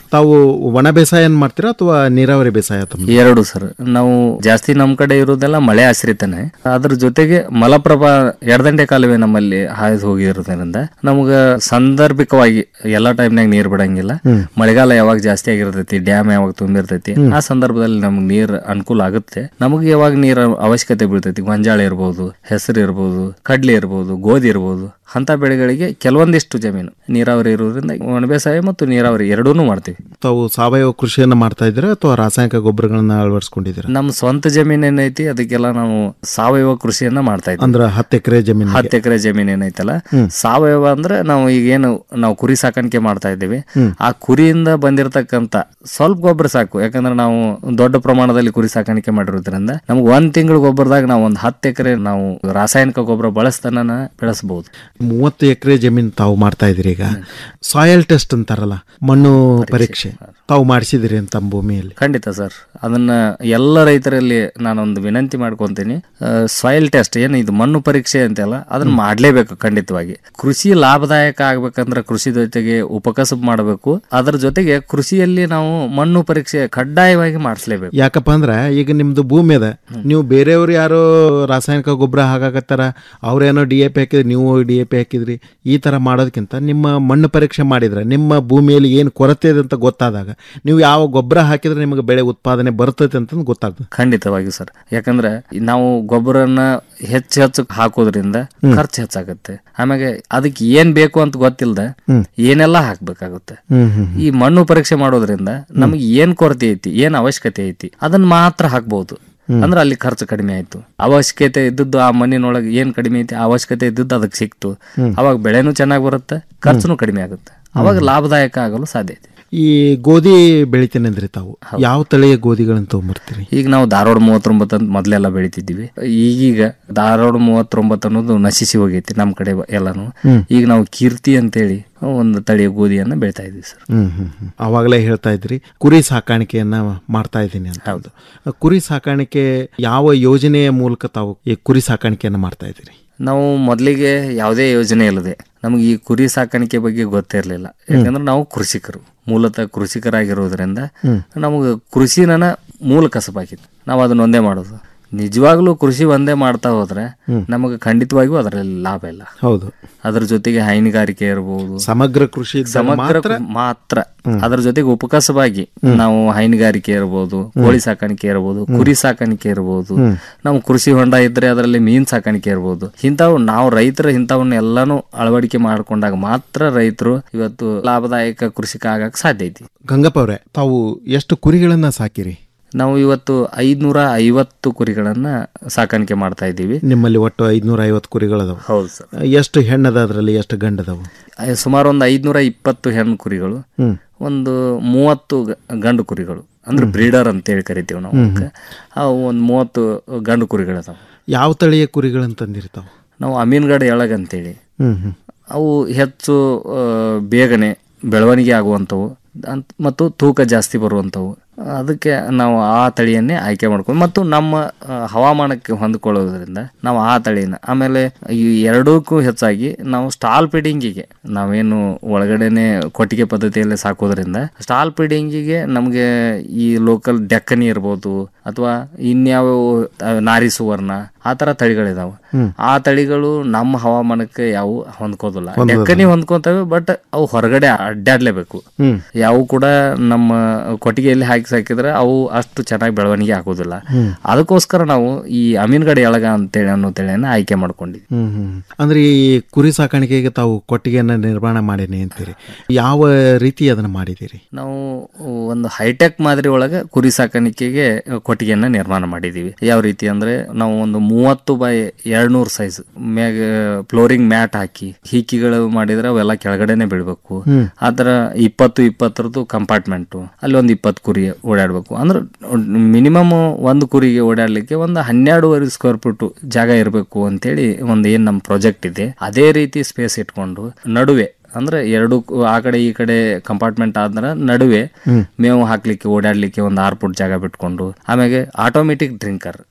ತಾವು ಒಣ ಬೇಸಾಯ ಮಾಡ್ತೀರಾ ಅಥವಾ ನೀರಾವರಿ ಬೇಸಾಯ ತಮ್ಮ ಎರಡು ಸರ್ ನಾವು ಜಾಸ್ತಿ ನಮ್ ಕಡೆ ಇರೋದೆಲ್ಲ ಮಳೆ ಆಶ್ರಿತನೇ ಅದ್ರ ಜೊತೆಗೆ ಮಲಪ್ರಭಾ ಎಡದಂಡೆ ಕಾಲುವೆ ನಮ್ಮಲ್ಲಿ ಹಾಯ್ದು ಹೋಗಿರೋದ್ರಿಂದ ನಮಗ ಸಾಂದರ್ಭಿಕವಾಗಿ ಎಲ್ಲಾ ಟೈಮ್ನಾಗ ನೀರ್ ಬಿಡಂಗಿಲ್ಲ ಹ್ಮ್. ಮಳೆಗಾಲ ಯಾವಾಗ ಜಾಸ್ತಿ ಆಗಿರ್ತೈತಿ ಡ್ಯಾಮ್ ಯಾವಾಗ ತುಂಬಿರ್ತೈತಿ ಹ್ಮ್. ಆ ಸಂದರ್ಭದಲ್ಲಿ ನಮ್ಗೆ ನೀರ್ ಅನುಕೂಲ ಆಗುತ್ತೆ ನಮಗೆ ಯಾವಾಗ ನೀರ್ ಅವಶ್ಯಕತೆ ಬೀಳ್ತೈತಿ ಗೊಂಜಾಳ ಇರ್ಬೋದು ಹೆಸರು ಇರ್ಬೋದು ಕಡ್ಲೆ ಇರ್ಬೋದು ಗೋಧಿ ಇರ್ಬೋದು ಅಂತ ಬೆಳೆಗಳಿಗೆ ಕೆಲವೊಂದಿಷ್ಟು ಜಮೀನು ನೀರಾವರಿ ಇರೋದ್ರಿಂದ ಒಣ ಬೇಸಾಯ ಮತ್ತು ನೀರಾವರಿ ಎರಡೂನು ಮಾಡ್ತೀವಿ ತಾವು ಸಾವಯವ ಕೃಷಿಯನ್ನ ಮಾಡ್ತಾ ಇದ್ದೀರಾ ಅಥವಾ ರಾಸಾಯನಿಕ ಗೊಬ್ಬರಗಳನ್ನ ಅಳವಡಿಸ್ಕೊಂಡಿದ್ದೀರಾ ನಮ್ಮ ಸ್ವಂತ ಜಮೀನ್ ಏನೈತಿ ಅದಕ್ಕೆಲ್ಲ ನಾವು ಸಾವಯವ ಕೃಷಿಯನ್ನ ಮಾಡ್ತಾ ಇದ್ದೀವಿ ಅಂದ್ರ ಹತ್ತು ಎಕರೆ ಜಮೀನು ಹತ್ತು ಎಕರೆ ಜಮೀನ್ ಏನೈತಲ್ಲ ಹ್ಮ್. ಸಾವಯವ ಅಂದ್ರೆ ನಾವು ಈಗ ಏನು ನಾವು ಕುರಿ ಸಾಕಾಣಿಕೆ ಮಾಡ್ತಾ ಇದ್ದೀವಿ ಹ್ಮ್. ಆ ಕುರಿಯಿಂದ ಬಂದಿರತಕ್ಕಂತ ಸ್ವಲ್ಪ ಗೊಬ್ಬರ ಸಾಕು ಯಾಕಂದ್ರೆ ನಾವು ದೊಡ್ಡ ಪ್ರಮಾಣದಲ್ಲಿ ಕುರಿ ಸಾಕಾಣಿಕೆ ಮಾಡಿರೋದ್ರಿಂದ ನಮ್ಗೆ ಒಂದ್ ತಿಂಗಳ ಗೊಬ್ಬರದಾಗ ನಾವು ಒಂದ್ ಹತ್ತು ಎಕರೆ ನಾವು ರಾಸಾಯನಿಕ ಗೊಬ್ಬರ ಬಳಸ್ತಾನ ಬೆಳೆಸಬಹುದು ಮೂವತ್ತು ಎಕರೆ ಜಮೀನು ತಾವು ಮಾಡ್ತಾ ಇದ್ದೀರಿ ಈಗ ಸಾಯಲ್ ಟೆಸ್ಟ್ ಅಂತಾರಲ್ಲ ಮಣ್ಣು ಪರೀಕ್ಷೆ ತಾವು ಮಾಡಿಸಿದಿರಿ ಅಂತ ತಮ್ಮ ಭೂಮಿಯಲ್ಲಿ ಖಂಡಿತ ಸರ್ ಅದನ್ನ ಎಲ್ಲ ರೈತರಲ್ಲಿ ನಾನೊಂದು ವಿನಂತಿ ಮಾಡ್ಕೊಂತೀನಿ ಸಾಯಿಲ್ ಟೆಸ್ಟ್ ಏನು ಇದು ಮಣ್ಣು ಪರೀಕ್ಷೆ ಅಂತೆಲ್ಲ ಅದನ್ನ ಮಾಡ್ಲೇಬೇಕು ಖಂಡಿತವಾಗಿ ಕೃಷಿ ಲಾಭದಾಯಕ ಆಗ್ಬೇಕಂದ್ರೆ ಕೃಷಿ ಜೊತೆಗೆ ಉಪಕಸಬು ಮಾಡಬೇಕು ಅದರ ಜೊತೆಗೆ ಕೃಷಿಯಲ್ಲಿ ನಾವು ಮಣ್ಣು ಪರೀಕ್ಷೆ ಕಡ್ಡಾಯವಾಗಿ ಮಾಡಿಸ್ಲೇಬೇಕು ಯಾಕಪ್ಪ ಅಂದ್ರೆ ಈಗ ನಿಮ್ದು ಭೂಮಿ ಅದ ನೀವು ಬೇರೆಯವ್ರು ಯಾರೋ ರಾಸಾಯನಿಕ ಗೊಬ್ಬರ ಹಾಕಾಕತ್ತಾರ ಅವ್ರೇನೋ ಡಿ ಎ ಪಿ ಹಾಕಿದ್ರಿ ನೀವು ಡಿ ಎ ಪಿ ಹಾಕಿದ್ರಿ ಈ ತರ ಮಾಡೋದಕ್ಕಿಂತ ನಿಮ್ಮ ಮಣ್ಣು ಪರೀಕ್ಷೆ ಮಾಡಿದ್ರೆ ನಿಮ್ಮ ಭೂಮಿಯಲ್ಲಿ ಏನು ಕೊರತೆ ಇದೆ ಅಂತ ಗೊತ್ತಾದಾಗ ನೀವು ಯಾವ ಗೊಬ್ಬರ ಹಾಕಿದ್ರೆ ನಿಮಗೆ ಬೆಳೆ ಉತ್ಪಾದನೆ ಬರ್ತೈತೆ ಅಂತ ಗೊತ್ತಾಗ್ತದೆ ಖಂಡಿತವಾಗಿ ಸರ್ ಯಾಕಂದ್ರೆ ನಾವು ಗೊಬ್ಬರನ ಹೆಚ್ಚು ಹೆಚ್ಚು ಹಾಕೋದ್ರಿಂದ ಹ್ಮ್. ಖರ್ಚು ಹೆಚ್ಚಾಗುತ್ತೆ ಆಮೇಲೆ ಅದಕ್ಕೆ ಏನ್ ಬೇಕು ಅಂತ ಗೊತ್ತಿಲ್ಲದೆ ಹ್ಮ್. ಏನೆಲ್ಲ ಹಾಕ್ಬೇಕಾಗುತ್ತೆ ಹ್ಮ್ ಹ್ಮ್ ಈ ಮಣ್ಣು ಪರೀಕ್ಷೆ ಮಾಡೋದ್ರಿಂದ ನಮಗೆ ಏನ್ ಕೊರತೆ ಐತಿ ಏನ್ ಅವಶ್ಯಕತೆ ಐತಿ ಅದನ್ನ ಮಾತ್ರ ಹಾಕ್ಬಹುದು ಹ್ಮ್. ಅಂದ್ರೆ ಅಲ್ಲಿ ಖರ್ಚು ಕಡಿಮೆ ಆಯ್ತು ಅವಶ್ಯಕತೆ ಇದ್ದದ್ದು ಆ ಮಣ್ಣಿನೊಳಗೆ ಏನ್ ಕಡಿಮೆ ಐತಿ ಆ ಅವಶ್ಯಕತೆ ಇದ್ದದ್ದು ಅದಕ್ಕೆ ಸಿಕ್ತು ಹ್ಮ್. ಅವಾಗ ಬೆಳೆನೂ ಚೆನ್ನಾಗಿ ಬರುತ್ತೆ ಖರ್ಚುನು ಕಡಿಮೆ ಆಗುತ್ತೆ ಅವಾಗ ಲಾಭದಾಯಕ ಆಗಲು ಸಾಧ್ಯ ಐತಿ ಈ ಗೋಧಿ ಬೆಳಿತೇನೆ ಅಂದ್ರಿ ತಾವು ಯಾವ ತಳಿಯ ಗೋಧಿಗಳನ್ನ ತಗೊಂಬರ್ತೀರಿ ಈಗ ನಾವು ಧಾರವಾಡ ಮೂವತ್ತೊಂಬತ್ತು ಅಂತ ಮೊದಲೆಲ್ಲ ಬೆಳಿತಿದ್ವಿ ಈಗೀಗ ಧಾರವಾಡ ಮೂವತ್ತೊಂಬತ್ತು ಅನ್ನೋದು ನಶಿಸಿ ಹೋಗೈತಿ ನಮ್ಮ ಕಡೆ ಎಲ್ಲಾನು ಹ್ಮ್. ಈಗ ನಾವು ಕೀರ್ತಿ ಅಂತೇಳಿ ಒಂದು ತಳಿಯ ಗೋಧಿಯನ್ನ ಬೆಳಿತಾ ಇದೀವಿ ಸರ್ ಹ್ಮ್ ಹ್ಮ್ ಹ್ಮ್ ಅವಾಗಲೇ ಹೇಳ್ತಾ ಇದ್ರಿ ಕುರಿ ಸಾಕಾಣಿಕೆಯನ್ನ ಮಾಡ್ತಾ ಇದ್ದೀನಿ ಅಂತ ಹೌದು ಕುರಿ ಸಾಕಾಣಿಕೆ ಯಾವ ಯೋಜನೆಯ ಮೂಲಕ ತಾವು ಈ ಕುರಿ ಸಾಕಾಣಿಕೆಯನ್ನ ಮಾಡ್ತಾ ಇದ್ದೀರಿ ನಾವು ಮೊದಲಿಗೆ ಯಾವುದೇ ಯೋಜನೆ ಇಲ್ಲದೆ ನಮಗೆ ಈ ಕುರಿ ಸಾಕಾಣಿಕೆ ಬಗ್ಗೆ ಗೊತ್ತಿರಲಿಲ್ಲ ಯಾಕಂದ್ರೆ ನಾವು ಕೃಷಿಕರು ಮೂಲತಃ ಕೃಷಿಕರಾಗಿರೋದ್ರಿಂದ ಹ್ಮ್. ನಮಗೆ ಕೃಷಿನ ಮೂಲ ಕಸಬಾಗಿತ್ತು ನಾವು ಅದನ್ನ ಒಂದೇ ಮಾಡೋದು ನಿಜವಾಗ್ಲೂ ಕೃಷಿ ಒಂದೇ ಮಾಡ್ತಾ ಹೋದ್ರೆ ಹ್ಮ್. ನಮಗೆ ಖಂಡಿತವಾಗಿಯೂ ಅದರಲ್ಲಿ ಲಾಭ ಇಲ್ಲ ಹೌದು ಅದ್ರ ಜೊತೆಗೆ ಹೈನುಗಾರಿಕೆ ಇರಬಹುದು ಸಮಗ್ರ ಕೃಷಿ ಇದ್ದಾಗ ಸಮಗ್ರ ಮಾತ್ರ ಕು- ಮಾತ್ರ ಹ್ಮ್. ಅದ್ರ ಜೊತೆಗೆ ಉಪಕಸವಾಗಿ ಹ್ಮ್. ನಾವು ಹೈನುಗಾರಿಕೆ ಇರಬಹುದು ಕೋಳಿ ಸಾಕಾಣಿಕೆ ಇರಬಹುದು ಹ್ಮ್. ಕುರಿ ಸಾಕಾಣಿಕೆ ಇರಬಹುದು ಹ್ಮ್. ನಾವು ಕೃಷಿ ಹೊಂಡ ಇದ್ರೆ ಅದರಲ್ಲಿ ಮೀನ್ ಸಾಕಾಣಿಕೆ ಇರಬಹುದು ಇಂಥವು ನಾವು ರೈತರ ಇಂಥವನ್ನ ಎಲ್ಲಾನು ಅಳವಡಿಕೆ ಮಾಡ್ಕೊಂಡಾಗ ಮಾತ್ರ ರೈತರು ಇವತ್ತು ಲಾಭದಾಯಕ ಕೃಷಿಕ ಆಗಕ್ ಸಾಧ್ಯ ಐತಿ ಗಂಗಪ್ಪ ಅವರೇ ತಾವು ಎಷ್ಟು ಕುರಿಗಳನ್ನ ಸಾಕಿರಿ ನಾವು ಇವತ್ತು ಐದ್ನೂರ ಐವತ್ತು ಕುರಿಗಳನ್ನ ಸಾಕಾಣಿಕೆ ಮಾಡ್ತಾ ಇದ್ದೀವಿ ನಿಮ್ಮಲ್ಲಿ ಒಟ್ಟು ಐದ್ನೂರ ಐವತ್ತು ಕುರಿಗಳದಾವು ಹೌದು ಸರ್ ಎಷ್ಟು ಹೆಣ್ಣದ ಅದರಲ್ಲಿ ಎಷ್ಟು ಗಂಡದವು ಅಹ್, ಸುಮಾರು ಒಂದು ಐದ್ನೂರ ಇಪ್ಪತ್ತು ಹೆಣ್ಣು ಕುರಿಗಳು ಹ್ಮ್. ಒಂದು ಮೂವತ್ತು ಗ- ಗಂಡು ಕುರಿಗಳು ಅಂದ್ರೆ ಬ್ರೀಡರ್ ಅಂತೇಳಿ ಕರಿತೀವಿ ನಾವು ಹ್ಮ್, ಅವಕ್ಕೆ. ಅವು ಒಂದು ಮೂವತ್ತು ಗಂಡು ಕುರಿಗಳದಾವ ಯಾವ ತಳಿಯ ಕುರಿಗಳನ್ನ ತಂದಿರ್ತಾವ ನಾವು ಅಮೀನ್ಗಢ ಎಳಗ್ ಅಂತೇಳಿ ಹ್ಮ್ ಹ್ಮ್ ಅವು ಹೆಚ್ಚು ಆ, ಬೇಗನೆ ಬೆಳವಣಿಗೆ ಆಗುವಂಥವು ಅಂತ್- ಮತ್ತು ತೂಕ ಜಾಸ್ತಿ ಬರುವಂಥವು ಅದಕ್ಕೆ ನಾವು ಆ ತಳಿಯನ್ನೇ ಆಯ್ಕೆ ಮಾಡ್ಕೊಂಡು ಮತ್ತು ನಮ್ಮ ಆ, ಹವಾಮಾನಕ್ಕೆ ಹೊಂದಿಕೊಳ್ಳೋದ್ರಿಂದ ನಾವು ಆ ತಳಿನ ಆಮೇಲೆ ಈ ಎರಡಕ್ಕೂ ಹೆಚ್ಚಾಗಿ ನಾವು ಸ್ಟಾಲ್ ಫೀಡಿಂಗಿಗೆ ನಾವೇನು ಒಳಗಡೆನೆ ಕೊಟ್ಟಿಗೆ ಪದ್ಧತಿಯಲ್ಲಿ ಸಾಕೋದ್ರಿಂದ ಸ್ಟಾಲ್ ಫೀಡಿಂಗಿಗೆ ನಮಗೆ ಈ ಲೋಕಲ್ ಡೆಕ್ಕನಿ ಇರ್ಬೋದು ಅಥವಾ ಇನ್ಯಾವ ಆ, ನಾರಿ ಸುವರ್ಣ ಆ ಥರ ತಳಿಗಳಿದಾವೆ ಹ್ಮ್. ಆ ತಳಿಗಳು ನಮ್ಮ ಹವಾಮಾನಕ್ಕೆ ಯಾವ ಹೊಂದ್ಕೋದಿಲ್ಲ ಹೊಂದೋದಿಲ್ಲ. ಡೆಕ್ಕನಿ ಹೊಂದ್ಕೋತವೆ ಬಟ್ ಅವು ಹೊರಗಡೆ ಅಡ್ಡಾಡ್ಲೇಬೇಕು ಹ್ಮ್. ಯಾವು ಕೂಡ ನಮ್ಮ ಕೊಟ್ಟಿಗೆಯಲ್ಲಿ ಹಾಕಿ ಸಾಕಿದ್ರೆ ಅವು ಅಷ್ಟು ಚೆನ್ನಾಗಿ ಬೆಳವಣಿಗೆ ಆಗೋದಿಲ್ಲ ಹ್ಮ್. ಅದಕ್ಕೋಸ್ಕರ ನಾವು ಈ ಅಮೀನ್ಗಡೆ ಎಳಗ ಅಂತೇಳಿ ಅನ್ನೋ ತಳಿಯನ್ನ ಆಯ್ಕೆ ಮಾಡ್ಕೊಂಡಿದ್ವಿ ಹ್ಮ್ ಹ್ಮ್ ಅಂದ್ರೆ ಈ ಕುರಿ ಸಾಕಾಣಿಕೆಗೆ ತಾವು ಕೊಟ್ಟಿಗೆಯನ್ನ ನಿರ್ಮಾಣ ಮಾಡೇನಿ ಅಂತೀರಿ ಯಾವ ರೀತಿ ಅದನ್ನ ಮಾಡಿದ್ದೀರಿ ನಾವು ಒಂದು ಹೈಟೆಕ್ ಮಾದರಿ ಒಳಗೆ ಕುರಿ ಸಾಕಾಣಿಕೆಗೆ ಕೊಟ್ಟಿಗೆಯನ್ನ ನಿರ್ಮಾಣ ಮಾಡಿದೀವಿ ಯಾವ ರೀತಿ ಅಂದ್ರೆ ನಾವು ಒಂದು ಮೂವತ್ತು ಬೈ ಎರಡ್ನೂರು ಸೈಜ್ ಮ್ಯಾಗ ಫ್ಲೋರಿಂಗ್ ಮ್ಯಾಟ್ ಹಾಕಿ ಹೀಕಿಗಳು ಮಾಡಿದ್ರೆ ಅವೆಲ್ಲ ಕೆಳಗಡೆನೆ ಬೀಳ್ಬೇಕು ಹ್ಮ್. ಆತರ ಇಪ್ಪತ್ತು ಇಪ್ಪತ್ತರದ್ದು ಕಂಪಾರ್ಟ್ಮೆಂಟ್ ಅಲ್ಲಿ ಒಂದು ಇಪ್ಪತ್ತು ಕುರಿ ಓಡಾಡ್ಬೇಕು ಅಂದ್ರೆ ಮಿನಿಮಮ್ ಒಂದು ಕುರಿಗೆ ಓಡಾಡ್ಲಿಕ್ಕೆ ಒಂದು ಹನ್ನೆರಡುವರೆ ಸ್ಕ್ವೇರ್ ಫೀಟ್ ಜಾಗ ಇರಬೇಕು ಅಂತೇಳಿ ಒಂದು ಏನ್ ನಮ್ಮ ಪ್ರಾಜೆಕ್ಟ್ ಇದೆ ಅದೇ ರೀತಿ ಸ್ಪೇಸ್ ಇಟ್ಕೊಂಡು ನಡುವೆ ಅಂದ್ರೆ ಎರಡು ಕು- ಆ ಕಡೆ ಈ ಕಡೆ ಕಂಪಾರ್ಟ್ಮೆಂಟ್ ಆದ್ರೆ ನಡುವೆ ಹ್ಮ್. ಮೇವು ಹಾಕ್ಲಿಕ್ಕೆ ಓಡಾಡ್ಲಿಕ್ಕೆ ಒಂದು ಆರು ಫುಟ್ ಜಾಗ ಬಿಟ್ಕೊಂಡು ಆಮೇಲೆ ಆಟೋಮೆಟಿಕ್ ಡ್ರಿಂಕರ್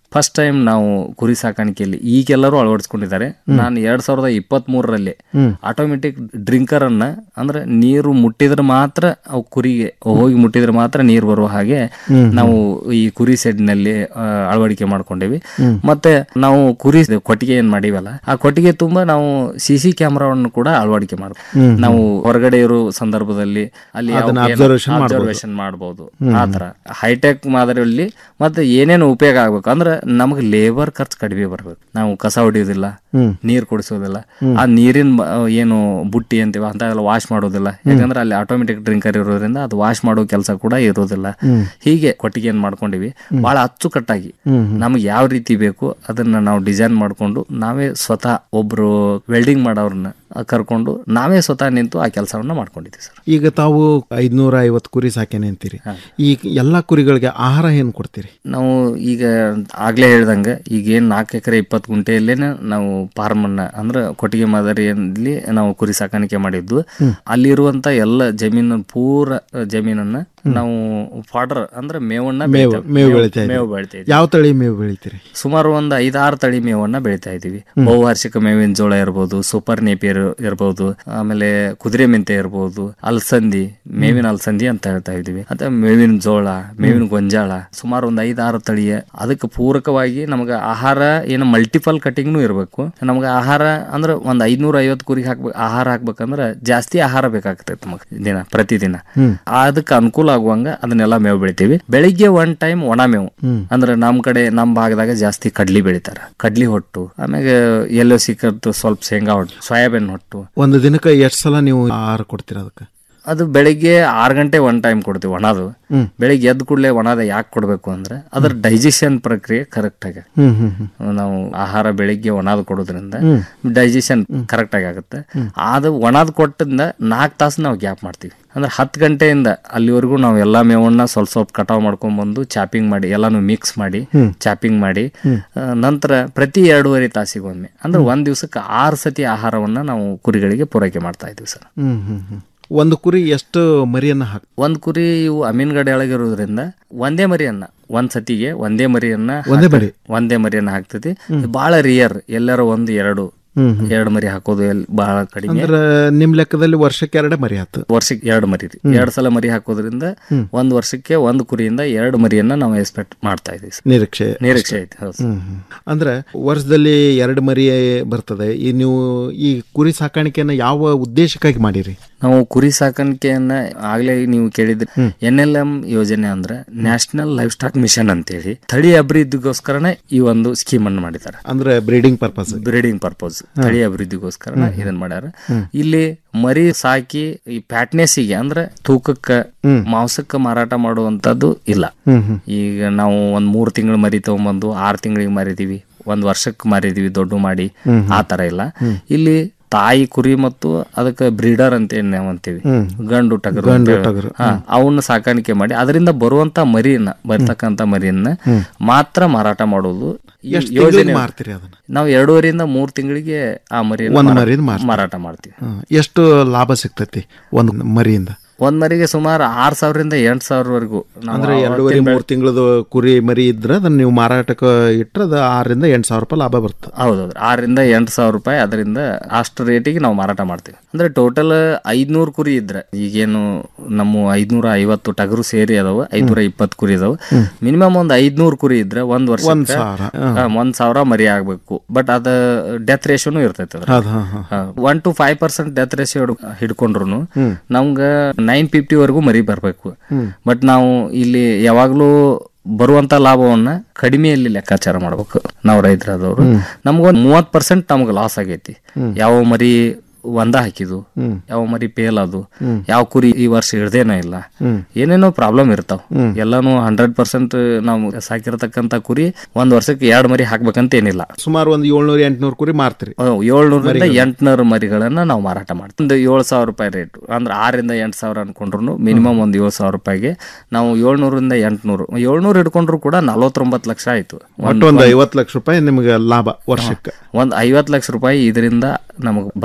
ಫಸ್ಟ್ ಟೈಮ್ ನಾವು ಕುರಿ ಸಾಕಾಣಿಕೆಯಲ್ಲಿ ಈಗೆಲ್ಲರೂ ಅಳವಡಿಸ್ಕೊಂಡಿದ್ದಾರೆ ನಾನು ಎರಡ್ ಸಾವಿರದ ಇಪ್ಪತ್ತ್ ಮೂರರಲ್ಲಿ ಹ್ಮ್. ಆಟೋಮೆಟಿಕ್ ಡ್ರಿಂಕರ್ ಅನ್ನ ಅಂದ್ರೆ ನೀರು ಮುಟ್ಟಿದ್ರೆ ಮಾತ್ರ ಅವು ಕುರಿಗೆ ಹೋಗಿ ಮುಟ್ಟಿದ್ರೆ ಮಾತ್ರ ನೀರು ಬರುವ ಹಾಗೆ ಹ್ಮ್. ನಾವು ಈ ಕುರಿ ಸೆಡ್ ನಲ್ಲಿ ಆ, ಅಳವಡಿಕೆ ಮಾಡ್ಕೊಂಡೇವಿ ಹ್ಮ್. ಮತ್ತೆ ನಾವು ಕುರಿ ಕೊಟ್ಟಿಗೆ ಏನ್ ಮಾಡಿವಲ್ಲ ಆ ಕೊಟ್ಟಿಗೆ ತುಂಬಾ ನಾವು ಸಿ ಸಿ ಕ್ಯಾಮ್ರಾವನ್ನು ಕೂಡ ಅಳವಡಿಕೆ ಮಾಡ್ಬೋದು ಹ್ಮ್. ನಾವು ಹೊರಗಡೆ ಇರೋ ಸಂದರ್ಭದಲ್ಲಿ ಅಲ್ಲಿ ಅದನ್ನ observation ಮಾಡ್ಬೋದು. ಅಬ್ಸರ್ವೇಷನ್ ಮಾಡಬಹುದು ಹ್ಮ್. ಆ ತರ ಹೈಟೆಕ್ ಮಾದರಿಯಲ್ಲಿ ಮತ್ತೆ ಏನೇನು ಉಪಯೋಗ ಆಗ್ಬೇಕು ಅಂದ್ರೆ ನಮಗೆ ಲೇಬರ್ ಖರ್ಚು ಕಡಿಮೆ ಬರ್ಬೇಕು ನಾವು ಕಸ ಹೊಡಿಯೋದಿಲ್ಲ ಹ್ಮ್. ನೀರ್ ಕುಡಿಸೋದಿಲ್ಲ ಹ್ಮ್. ಆ ನೀರಿನ ಬ- ಏನು ಬುಟ್ಟಿ ಅಂತೀವ ಅಂತ ಎಲ್ಲ ವಾಶ್ ಮಾಡೋದಿಲ್ಲ ಯಾಕಂದ್ರೆ ಅಲ್ಲಿ ಆಟೋಮೆಟಿಕ್ ಡ್ರಿಂಕರ್ ಇರೋದ್ರಿಂದ ಅದು ವಾಶ್ ಮಾಡೋ ಕೆಲಸ ಕೂಡ ಇರೋದಿಲ್ಲ ಹ್ಮ್. ಹೀಗೆ ಕೊಟ್ಟಿಗೆ ಏನ್ ಮಾಡ್ಕೊಂಡಿವಿ ಬಹಳ ಅಚ್ಚುಕಟ್ಟಾಗಿ ಹ್ಮ್, ಹ್ಮ್. ನಮ್ಗೆ ಯಾವ ರೀತಿ ಬೇಕು ಅದನ್ನ ನಾವು ಡಿಸೈನ್ ಮಾಡ್ಕೊಂಡು ನಾವೇ ಸ್ವತಃ ಒಬ್ರು ವೆಲ್ಡಿಂಗ್ ಮಾಡೋರ್ನ ಕರ್ಕೊಂಡು ನಾವೇ ಸ್ವತಃ ನಿಂತು ಆ ಕೆಲಸವನ್ನ ಮಾಡ್ಕೊಂಡಿದ್ದೀವಿ ಸರ್ ಈಗ ತಾವು ಐದ್ನೂರ ಐವತ್ತು ಕುರಿ ಸಾಕೇನೆ ಅಂತೀರಿ ಈ ಎಲ್ಲಾ ಕುರಿಗಳಿಗೆ ಆಹಾರ ಏನ್ ಕೊಡ್ತೀರಿ ನಾವು ಈಗ ಆಗ್ಲೇ ಹೇಳ್ದಂಗೆ ಈಗ ಏನ್ ನಾಲ್ಕು ಎಕರೆ ಇಪ್ಪತ್ತು ಗುಂಟೆಯಲ್ಲೇನೆ ನಾವು ಫಾರ್ಮ್ ಅನ್ನ ಅಂದ್ರೆ ಕೊಟ್ಟಿಗೆ ಮಾದರಿಯಲ್ಲಿ ನಾವು ಕುರಿ ಸಾಕಾಣಿಕೆ ಮಾಡಿದ್ದು ಹ್ಮ್. ಅಲ್ಲಿರುವಂತ ಎಲ್ಲ ಜಮೀನು ಪೂರ ಜಮೀನನ್ನ ನಾವು ಫಾಡರ್ ಅಂದ್ರೆ ಮೇವನ್ನ ಮೇವು ಬೆಳಿತಾ- ಮೇವು ಬೆಳಿತಾ ಮೇವು ಇದ್ದೀರಿ. ಬೆಳಿತಾ ಇದ್ದೀವಿ. ಯಾವ ತಳಿ ಮೇವು ಬೆಳಿತೀರಿ ಸುಮಾರು ಒಂದು ಐದಾರು ತಳಿ ಮೇವನ್ನ ಬೆಳಿತಾ ಇದೀವಿ ಹ್ಮ್. ಬಹುವಾರ್ಷಿಕ ಮೇವಿನ ಜೋಳ ಇರ್ಬೋದು ಸೂಪರ್ ನೇಪಿಯರ್ ಇರ್ಬೋದು ಆಮೇಲೆ ಕುದುರೆ ಮೆಂತೆ ಇರ್ಬೋದು ಅಲಸಂದಿ ಮೇವಿನ ಅಲಸಂದಿ ಅಂತ ಹೇಳ್ತಾ ಇದೀವಿ ಮತ್ತೆ ಮೇವಿನ ಜೋಳ ಮೇವಿನ ಗೊಂಜಾಳ ಸುಮಾರು ಒಂದು ಐದಾರು ತಳಿಯ ಅದಕ್ಕೆ ಪೂರಕವಾಗಿ ನಮಗೆ ಆಹಾರ ಏನು ಮಲ್ಟಿಪಲ್ ಕಟಿಂಗ್ನು ಇರಬೇಕು ನಮ್ಗೆ ಆಹಾರ ಅಂದ್ರೆ ಒಂದು ಐದ್ನೂರ ಐವತ್ತು ಕುರಿಗೆ ಹಾಕ್ಬೇಕು ಆಹಾರ ಹಾಕ್ಬೇಕಂದ್ರೆ ಜಾಸ್ತಿ ಆಹಾರ ಬೇಕಾಗ್ತೈತೆ ನಮಗೆ ದಿನ ಪ್ರತಿದಿನ ಹ್ಮ್. ಅದಕ್ಕೆ ಅನುಕೂಲ ಆಗುವಂಗ ಅದನ್ನೆಲ್ಲ ಮೇವು ಬೆಳಿತೀವಿ ಬೆಳಿಗ್ಗೆ ಒನ್ ಟೈಮ್ ಒಣ ಮೇವು ಹ್ಮ್. ಅಂದ್ರೆ ನಮ್ ಕಡೆ ನಮ್ ಭಾಗದಾಗ ಜಾಸ್ತಿ ಕಡ್ಲಿ ಬೆಳಿತಾರ ಕಡ್ಲಿ ಹೊಟ್ಟು ಆಮ್ಯಾಗ ಎಲ್ಲೋ ಸಿಕ್ಕದ್ದು ಸ್ವಲ್ಪ ಶೇಂಗಾ ಹೊಟ್ಟು ಸೋಯಾಬೀನ್ ಹೊಟ್ಟು ಒಂದು ದಿನಕ್ಕೆ ಎಷ್ಟು ಸಲ ನೀವು ಆಹಾರ ಕೊಡ್ತೀರಾ ಅದಕ್ಕೆ ಅದು ಬೆಳಿಗ್ಗೆ ಆರು ಗಂಟೆ ಒನ್ ಟೈಮ್ ಕೊಡ್ತೀವಿ ಒಣದು ಹ್ಮ್. ಬೆಳಿಗ್ಗೆ ಎದ್ದು ಕೂಡಲೇ ಒಣದ ಯಾಕೆ ಕೊಡಬೇಕು ಅಂದ್ರೆ ಅದ್ರ ಡೈಜೆಷನ್ ಪ್ರಕ್ರಿಯೆ ಕರೆಕ್ಟ್ ಆಗಿ ಹ್ಮ್ ಹ್ಮ್ ಹ್ಮ್ ನಾವು ಆಹಾರ ಬೆಳಿಗ್ಗೆ ಒಣದು ಕೊಡೋದ್ರಿಂದ ಹ್ಮ್. ಡೈಜೆಷನ್ ಕರೆಕ್ಟ್ ಆಗಿ ಆಗುತ್ತೆ ಅದು ಒಣದ್ ಕೊಟ್ಟಿಂದ ನಾಲ್ಕು ತಾಸು ನಾವು ಗ್ಯಾಪ್ ಮಾಡ್ತೀವಿ ಅಂದ್ರೆ ಹತ್ತು ಗಂಟೆಯಿಂದ ಅಲ್ಲಿವರೆಗೂ ನಾವು ಎಲ್ಲಾ ಮೇವನ್ನ ಸ್ವಲ್ಪ ಸ್ವಲ್ಪ ಕಟಾವ್ ಮಾಡ್ಕೊಂಡ್ ಬಂದು ಚಾಪಿಂಗ್ ಮಾಡಿ ಎಲ್ಲಾನು ಮಿಕ್ಸ್ ಮಾಡಿ ಹ್ಮ್. ಚಾಪಿಂಗ್ ಮಾಡಿ ಹ್ಮ್. ಆ, ನಂತರ ಪ್ರತಿ ಎರಡೂವರೆ ತಾಸಿಗೊಮ್ಮೆ ಅಂದ್ರೆ ಒಂದ್ ದಿವಸಕ್ಕೆ ಆರು ಸತಿ ಆಹಾರವನ್ನ ನಾವು ಕುರಿಗಳಿಗೆ ಪೂರೈಕೆ ಮಾಡ್ತಾ ಇದೀವಿ ಸರ್ ಹ್ಮ್ ಹ್ಮ್ ಹ್ಮ್ ಒಂದು ಕುರಿ ಎಷ್ಟು ಮರಿಯನ್ನ ಹಾಕ್ ಒಂದ್ ಕುರಿ ಇವು ಅಮೀನ್ಗಡೆ ಒಳಗಿರೋದ್ರಿಂದ ಒಂದೇ ಮರಿಯನ್ನ ಒಂದ್ ಸತಿಗೆ ಒಂದೇ ಮರಿಯನ್ನ ಒಂದೇ ಹಾಕ್- ಮರಿ? ಒಂದೇ ಮರಿಯನ್ನ ಹಾಕ್ತೈತಿ ಬಹಳ ರಿಯರ್ ಎಲ್ಲರ ಒಂದು ಎರಡು ಹ್ಮ್ ಹ್ಮ್. ಎರಡು ಮರಿ ಹಾಕೋದು ಎಲ್ ಬಹಳ ಕಡಿಮೆ ಅಂದ್ರೆ ನಿಮ್ ಲೆಕ್ಕದಲ್ಲಿ ವರ್ಷಕ್ಕೆ ಎರಡೇ ಮರಿ ಆತು ವರ್ಷಕ್ಕೆ ಎರಡು ಮರಿ ರೀ ಹ್ಮ್. ಎರಡು ಸಲ ಮರಿ ಹಾಕೋದ್ರಿಂದ ಹ್ಮ್. ಒಂದ್ ವರ್ಷಕ್ಕೆ ಒಂದು ಕುರಿಯಿಂದ ಎರಡು ಮರಿಯನ್ನ ನಾವು ಎಕ್ಸ್ಪೆಕ್ಟ್ ಮಾಡ್ತಾ ಇದೀವಿ ಸರ್. ನಿರೀಕ್ಷೆ ನಿರೀಕ್ಷೆ ಐತಿ ಹೌದು ಸರ್. ಹ್ಮ್ ಹ್ಮ್. ಅಂದ್ರೆ ವರ್ಷದಲ್ಲಿ ಎರಡು ಮರಿ ಬರ್ತದೆ ಈ ನೀವು ಈ ಕುರಿ ಸಾಕಾಣಿಕೆಯನ್ನ ಯಾವ ಉದ್ದೇಶಕ್ಕಾಗಿ ಮಾಡಿರಿ ನಾವು ಕುರಿ ಸಾಕಾಣಿಕೆಯನ್ನ ಆಗ್ಲೇ ನೀವು ಕೇಳಿದ್ರಿ ಎನ್ ಎಲ್ ಎಂ ಯೋಜನೆ ಅಂದ್ರೆ ನ್ಯಾಷನಲ್ ಲೈಫ್ ಸ್ಟಾಕ್ ಮಿಷನ್ ಅಂತೇಳಿ ತಳಿ ಅಭಿವೃದ್ಧಿಗೋಸ್ಕರನೇ ಈ ಒಂದು ಸ್ಕೀಮ್ ಅನ್ನು ಮಾಡಿದ್ದಾರೆ ಅಂದ್ರೆ ಬ್ರೀಡಿಂಗ್ ಪರ್ಪಸ್ ಬ್ರೀಡಿಂಗ್ ಪರ್ಪಸ್ ಹಾ. ತಳಿ ಅಭಿವೃದ್ಧಿಗೋಸ್ಕರ ಹ್ಮ್. ಇದನ್ನ ಮಾಡ್ಯಾರ ಹ್ಮ್. ಇಲ್ಲಿ ಮರಿ ಸಾಕಿ ಈ ಪ್ಯಾಟ್ನೆಸ್ಸಿಗೆ ಅಂದ್ರೆ ತೂಕಕ್ಕ ಹ್ಮ್. ಮಾಂಸಕ್ಕ ಮಾರಾಟ ಮಾಡುವಂತದ್ದು ಇಲ್ಲ ಹ್ಮ್ ಹ್ಮ್. ಈಗ ನಾವು ಒಂದ್ ಮೂರ್ ತಿಂಗಳು ಮರಿ ತಗೊಂಬಂದು ಆರ್ ತಿಂಗಳಿಗೆ ಮಾರಿದೀವಿ ಒಂದ್ ವರ್ಷಕ್ಕೆ ಮಾರಿದೀವಿ ದೊಡ್ಡ ಮಾಡಿ ಹ್ಮ್ ಹ್ಮ್. ಆ ತರ ಇಲ್ಲ ಹ್ಮ್. ಇಲ್ಲಿ ತಾಯಿ ಕುರಿ ಮತ್ತು ಅದಕ್ಕೆ ಬ್ರೀಡರ್ ಅಂತ ಏನ್ ನಾವು ಅಂತೀವಿ ಹ್ಮ್. ಗಂಡು ಟಗರು ಗಂಡು ಅಂತ- ಟಗರು. ಹಾ, ಅವನ್ನ ಸಾಕಾಣಿಕೆ ಮಾಡಿ ಅದರಿಂದ ಬರುವಂತ ಮರಿಯನ್ನ ಬರ್ತಕ್ಕಂತ ಮರಿಯನ್ನ ಹ್ಮ್. ಮಾತ್ರ ಮಾರಾಟ ಮಾಡೋದು ಈ ಎಷ್ಟ್ ತಿಂಗ್ಳಿಗೆ ಯೋಜನೆ ಮಾರ್ತೀರಿ ಅದನ್ನ? ನಾವು ಎರಡೂವರೆಯಿಂದ ಮೂರ್ ತಿಂಗಳಿಗೆ ಆ ಮರಿಯನ್ನ ಒಂದ್ ಮಾರಾಟ- ಮರಿನ ಮಾರ್ತೀರಿ. ಮಾರಾಟ ಮಾಡ್ತೀವಿ ಹ್ಮ್. ಎಷ್ಟು ಲಾಭ ಸಿಗ್ತೈತಿ ಒಂದು ಮರಿಯಿಂದ ಒಂದ್ ಮರಿಗೆ ಸುಮಾರು ಆರ್ ಸಾವಿರದಿಂದ ಎಂಟ್ ಸಾವಿರವರೆಗೂ ನಾವು ಅಂದ್ರೆ ಅವತ್ತಿನ ಎರಡೂವರೆ ಬೆಳೆ- ಮೂರು ತಿಂಗಳದ ಕುರಿ ಮರಿ ಇದ್ರೆ ಅದನ್ನ ನೀವು ಮಾರಾಟಕ್ಕೆ ಇಟ್ಟರೆ ಅದು ಆರರಿಂದ ಎಂಟು ಸಾವಿರ ರೂಪಾಯಿ ಲಾಭ ಬರ್ತದೆ ಹೌದೌದು ಆರರಿಂದ ಎಂಟು ಸಾವಿರ ರೂಪಾಯಿ ಅದರಿಂದ ಅಷ್ಟು ರೇಟಿಗೆ ನಾವು ಮಾರಾಟ ಮಾಡ್ತೀವಿ ಅಂದ್ರೆ ಟೋಟಲ್ ಐದ್ನೂರು ಕುರಿ ಇದ್ರೆ ಈಗೇನು ನಮ್ಮ ಐದ್ನೂರ ಐವತ್ತು ಟಗರು ಸೇರಿ ಅದಾವ ಐದ್ನೂರ ಇಪ್ಪತ್ತು ಕುರಿ ಅದಾವ ಹ್ಮ್. ಮಿನಿಮಮ್ ಒಂದ್ ಐದ್ನೂರು ಕುರಿ ಇದ್ರೆ ಒಂದ್ ವರ್ಷ ಒಂದ್ ಸಾವಿರ, ಹಾ. ಒಂದ್ ಸಾವಿರ ಮರಿ ಆಗ್ಬೇಕು ಬಟ್ ಅದ ಡೆತ್ ರೇಷಿಯೋನು ಇರ್ತೈತೆ ಅದ್ ಹಾ, ಹಾ. One two five percent death ratio ಹಿಡ್ಕೊಂಡ್ರು ಹ್ಮ್. ನಮ್ಗ ನೈನ್ ಫಿಫ್ಟಿ ವರೆಗೂ ಮರಿ ಬರ್ಬೇಕು ಹ್ಮ್. ಬಟ್ ನಾವು ಇಲ್ಲಿ ಯಾವಾಗ್ಲೂ ಬರುವಂತ ಲಾಭವನ್ನ ಕಡಿಮೆಯಲ್ಲಿ ಲೆಕ್ಕಾಚಾರ ಮಾಡ್ಬೇಕು ನಾವು ರೈತರಾದವರು ಹ್ಮ್. ನಮ್ಗೊಂದ್ ಮೂವತ್ ಪರ್ಸೆಂಟ್ ನಮ್ಗೆ ಲಾಸ್ ಆಗೈತಿ ಹ್ಮ್. ಯಾವ ಮರಿ ಒಂದ ಹಾಕಿದು ಹ್ಮ್. ಯಾವ ಮರಿ ಪೇಲ್ ಅದು ಹ್ಮ್. ಯಾವ ಕುರಿ ಈ ವರ್ಷ ಹಿಡ್ದೇನ ಇಲ್ಲ ಹ್ಮ್. ಏನೇನೋ ಪ್ರಾಬ್ಲಮ್ ಇರ್ತಾವ ಹ್ಮ್. ಎಲ್ಲಾನು ಹಂಡ್ರೆಡ್ ಪರ್ಸೆಂಟ್ ನಾವು ಸಾಕಿರತಕ್ಕಂತ ಕುರಿ ಒಂದ್ ವರ್ಷಕ್ಕೆ ಎರಡ್ ಮರಿ ಹಾಕ್ಬೇಕಂತ ಏನಿಲ್ಲ ಸುಮಾರು ಒಂದು ಏಳ್ನೂರ ಎಂಟ್ನೂರು ಕುರಿ ಮಾರ್ತೀರಿ ಏಳ್ನೂರಿಂದ ಮರಿಗಳು. ಎಂಟ್ನೂರು ಮರಿಗಳನ್ನ ನಾವು ಮಾರಾಟ ಮಾಡ್ತೀವಿ ಒಂದು ಏಳು ಸಾವಿರ ರೂಪಾಯಿ ರೇಟ್ ಅಂದ್ರೆ ಆರರಿಂದ ಎಂಟು ಸಾವಿರ ಅನ್ಕೊಂಡ್ರು ಮಿನಿಮಮ್ ಒಂದು ಏಳು ಸಾವಿರ ರೂಪಾಯಿಗೆ ನಾವು ಏಳ್ನೂರಿಂದ ಎಂಟ್ನೂರು ಏಳ್ನೂರು ಹಿಡ್ಕೊಂಡ್ರು ಕೂಡ ನಲವತ್ತೊಂಬತ್ತು ಲಕ್ಷ ಆಯ್ತು ಒಟ್ಟು ಒಂದು ಐವತ್ತು ಲಕ್ಷ ರೂಪಾಯಿ ನಿಮಗೆ ಲಾಭ ವರ್ಷಕ್ಕೆ ಒಂದ್ ಐವತ್ತು ಲಕ್ಷ ರೂಪಾಯಿ ಇದರಿಂದ ನಮಗೆ ಬರ್ತಕ್ಕಂಥ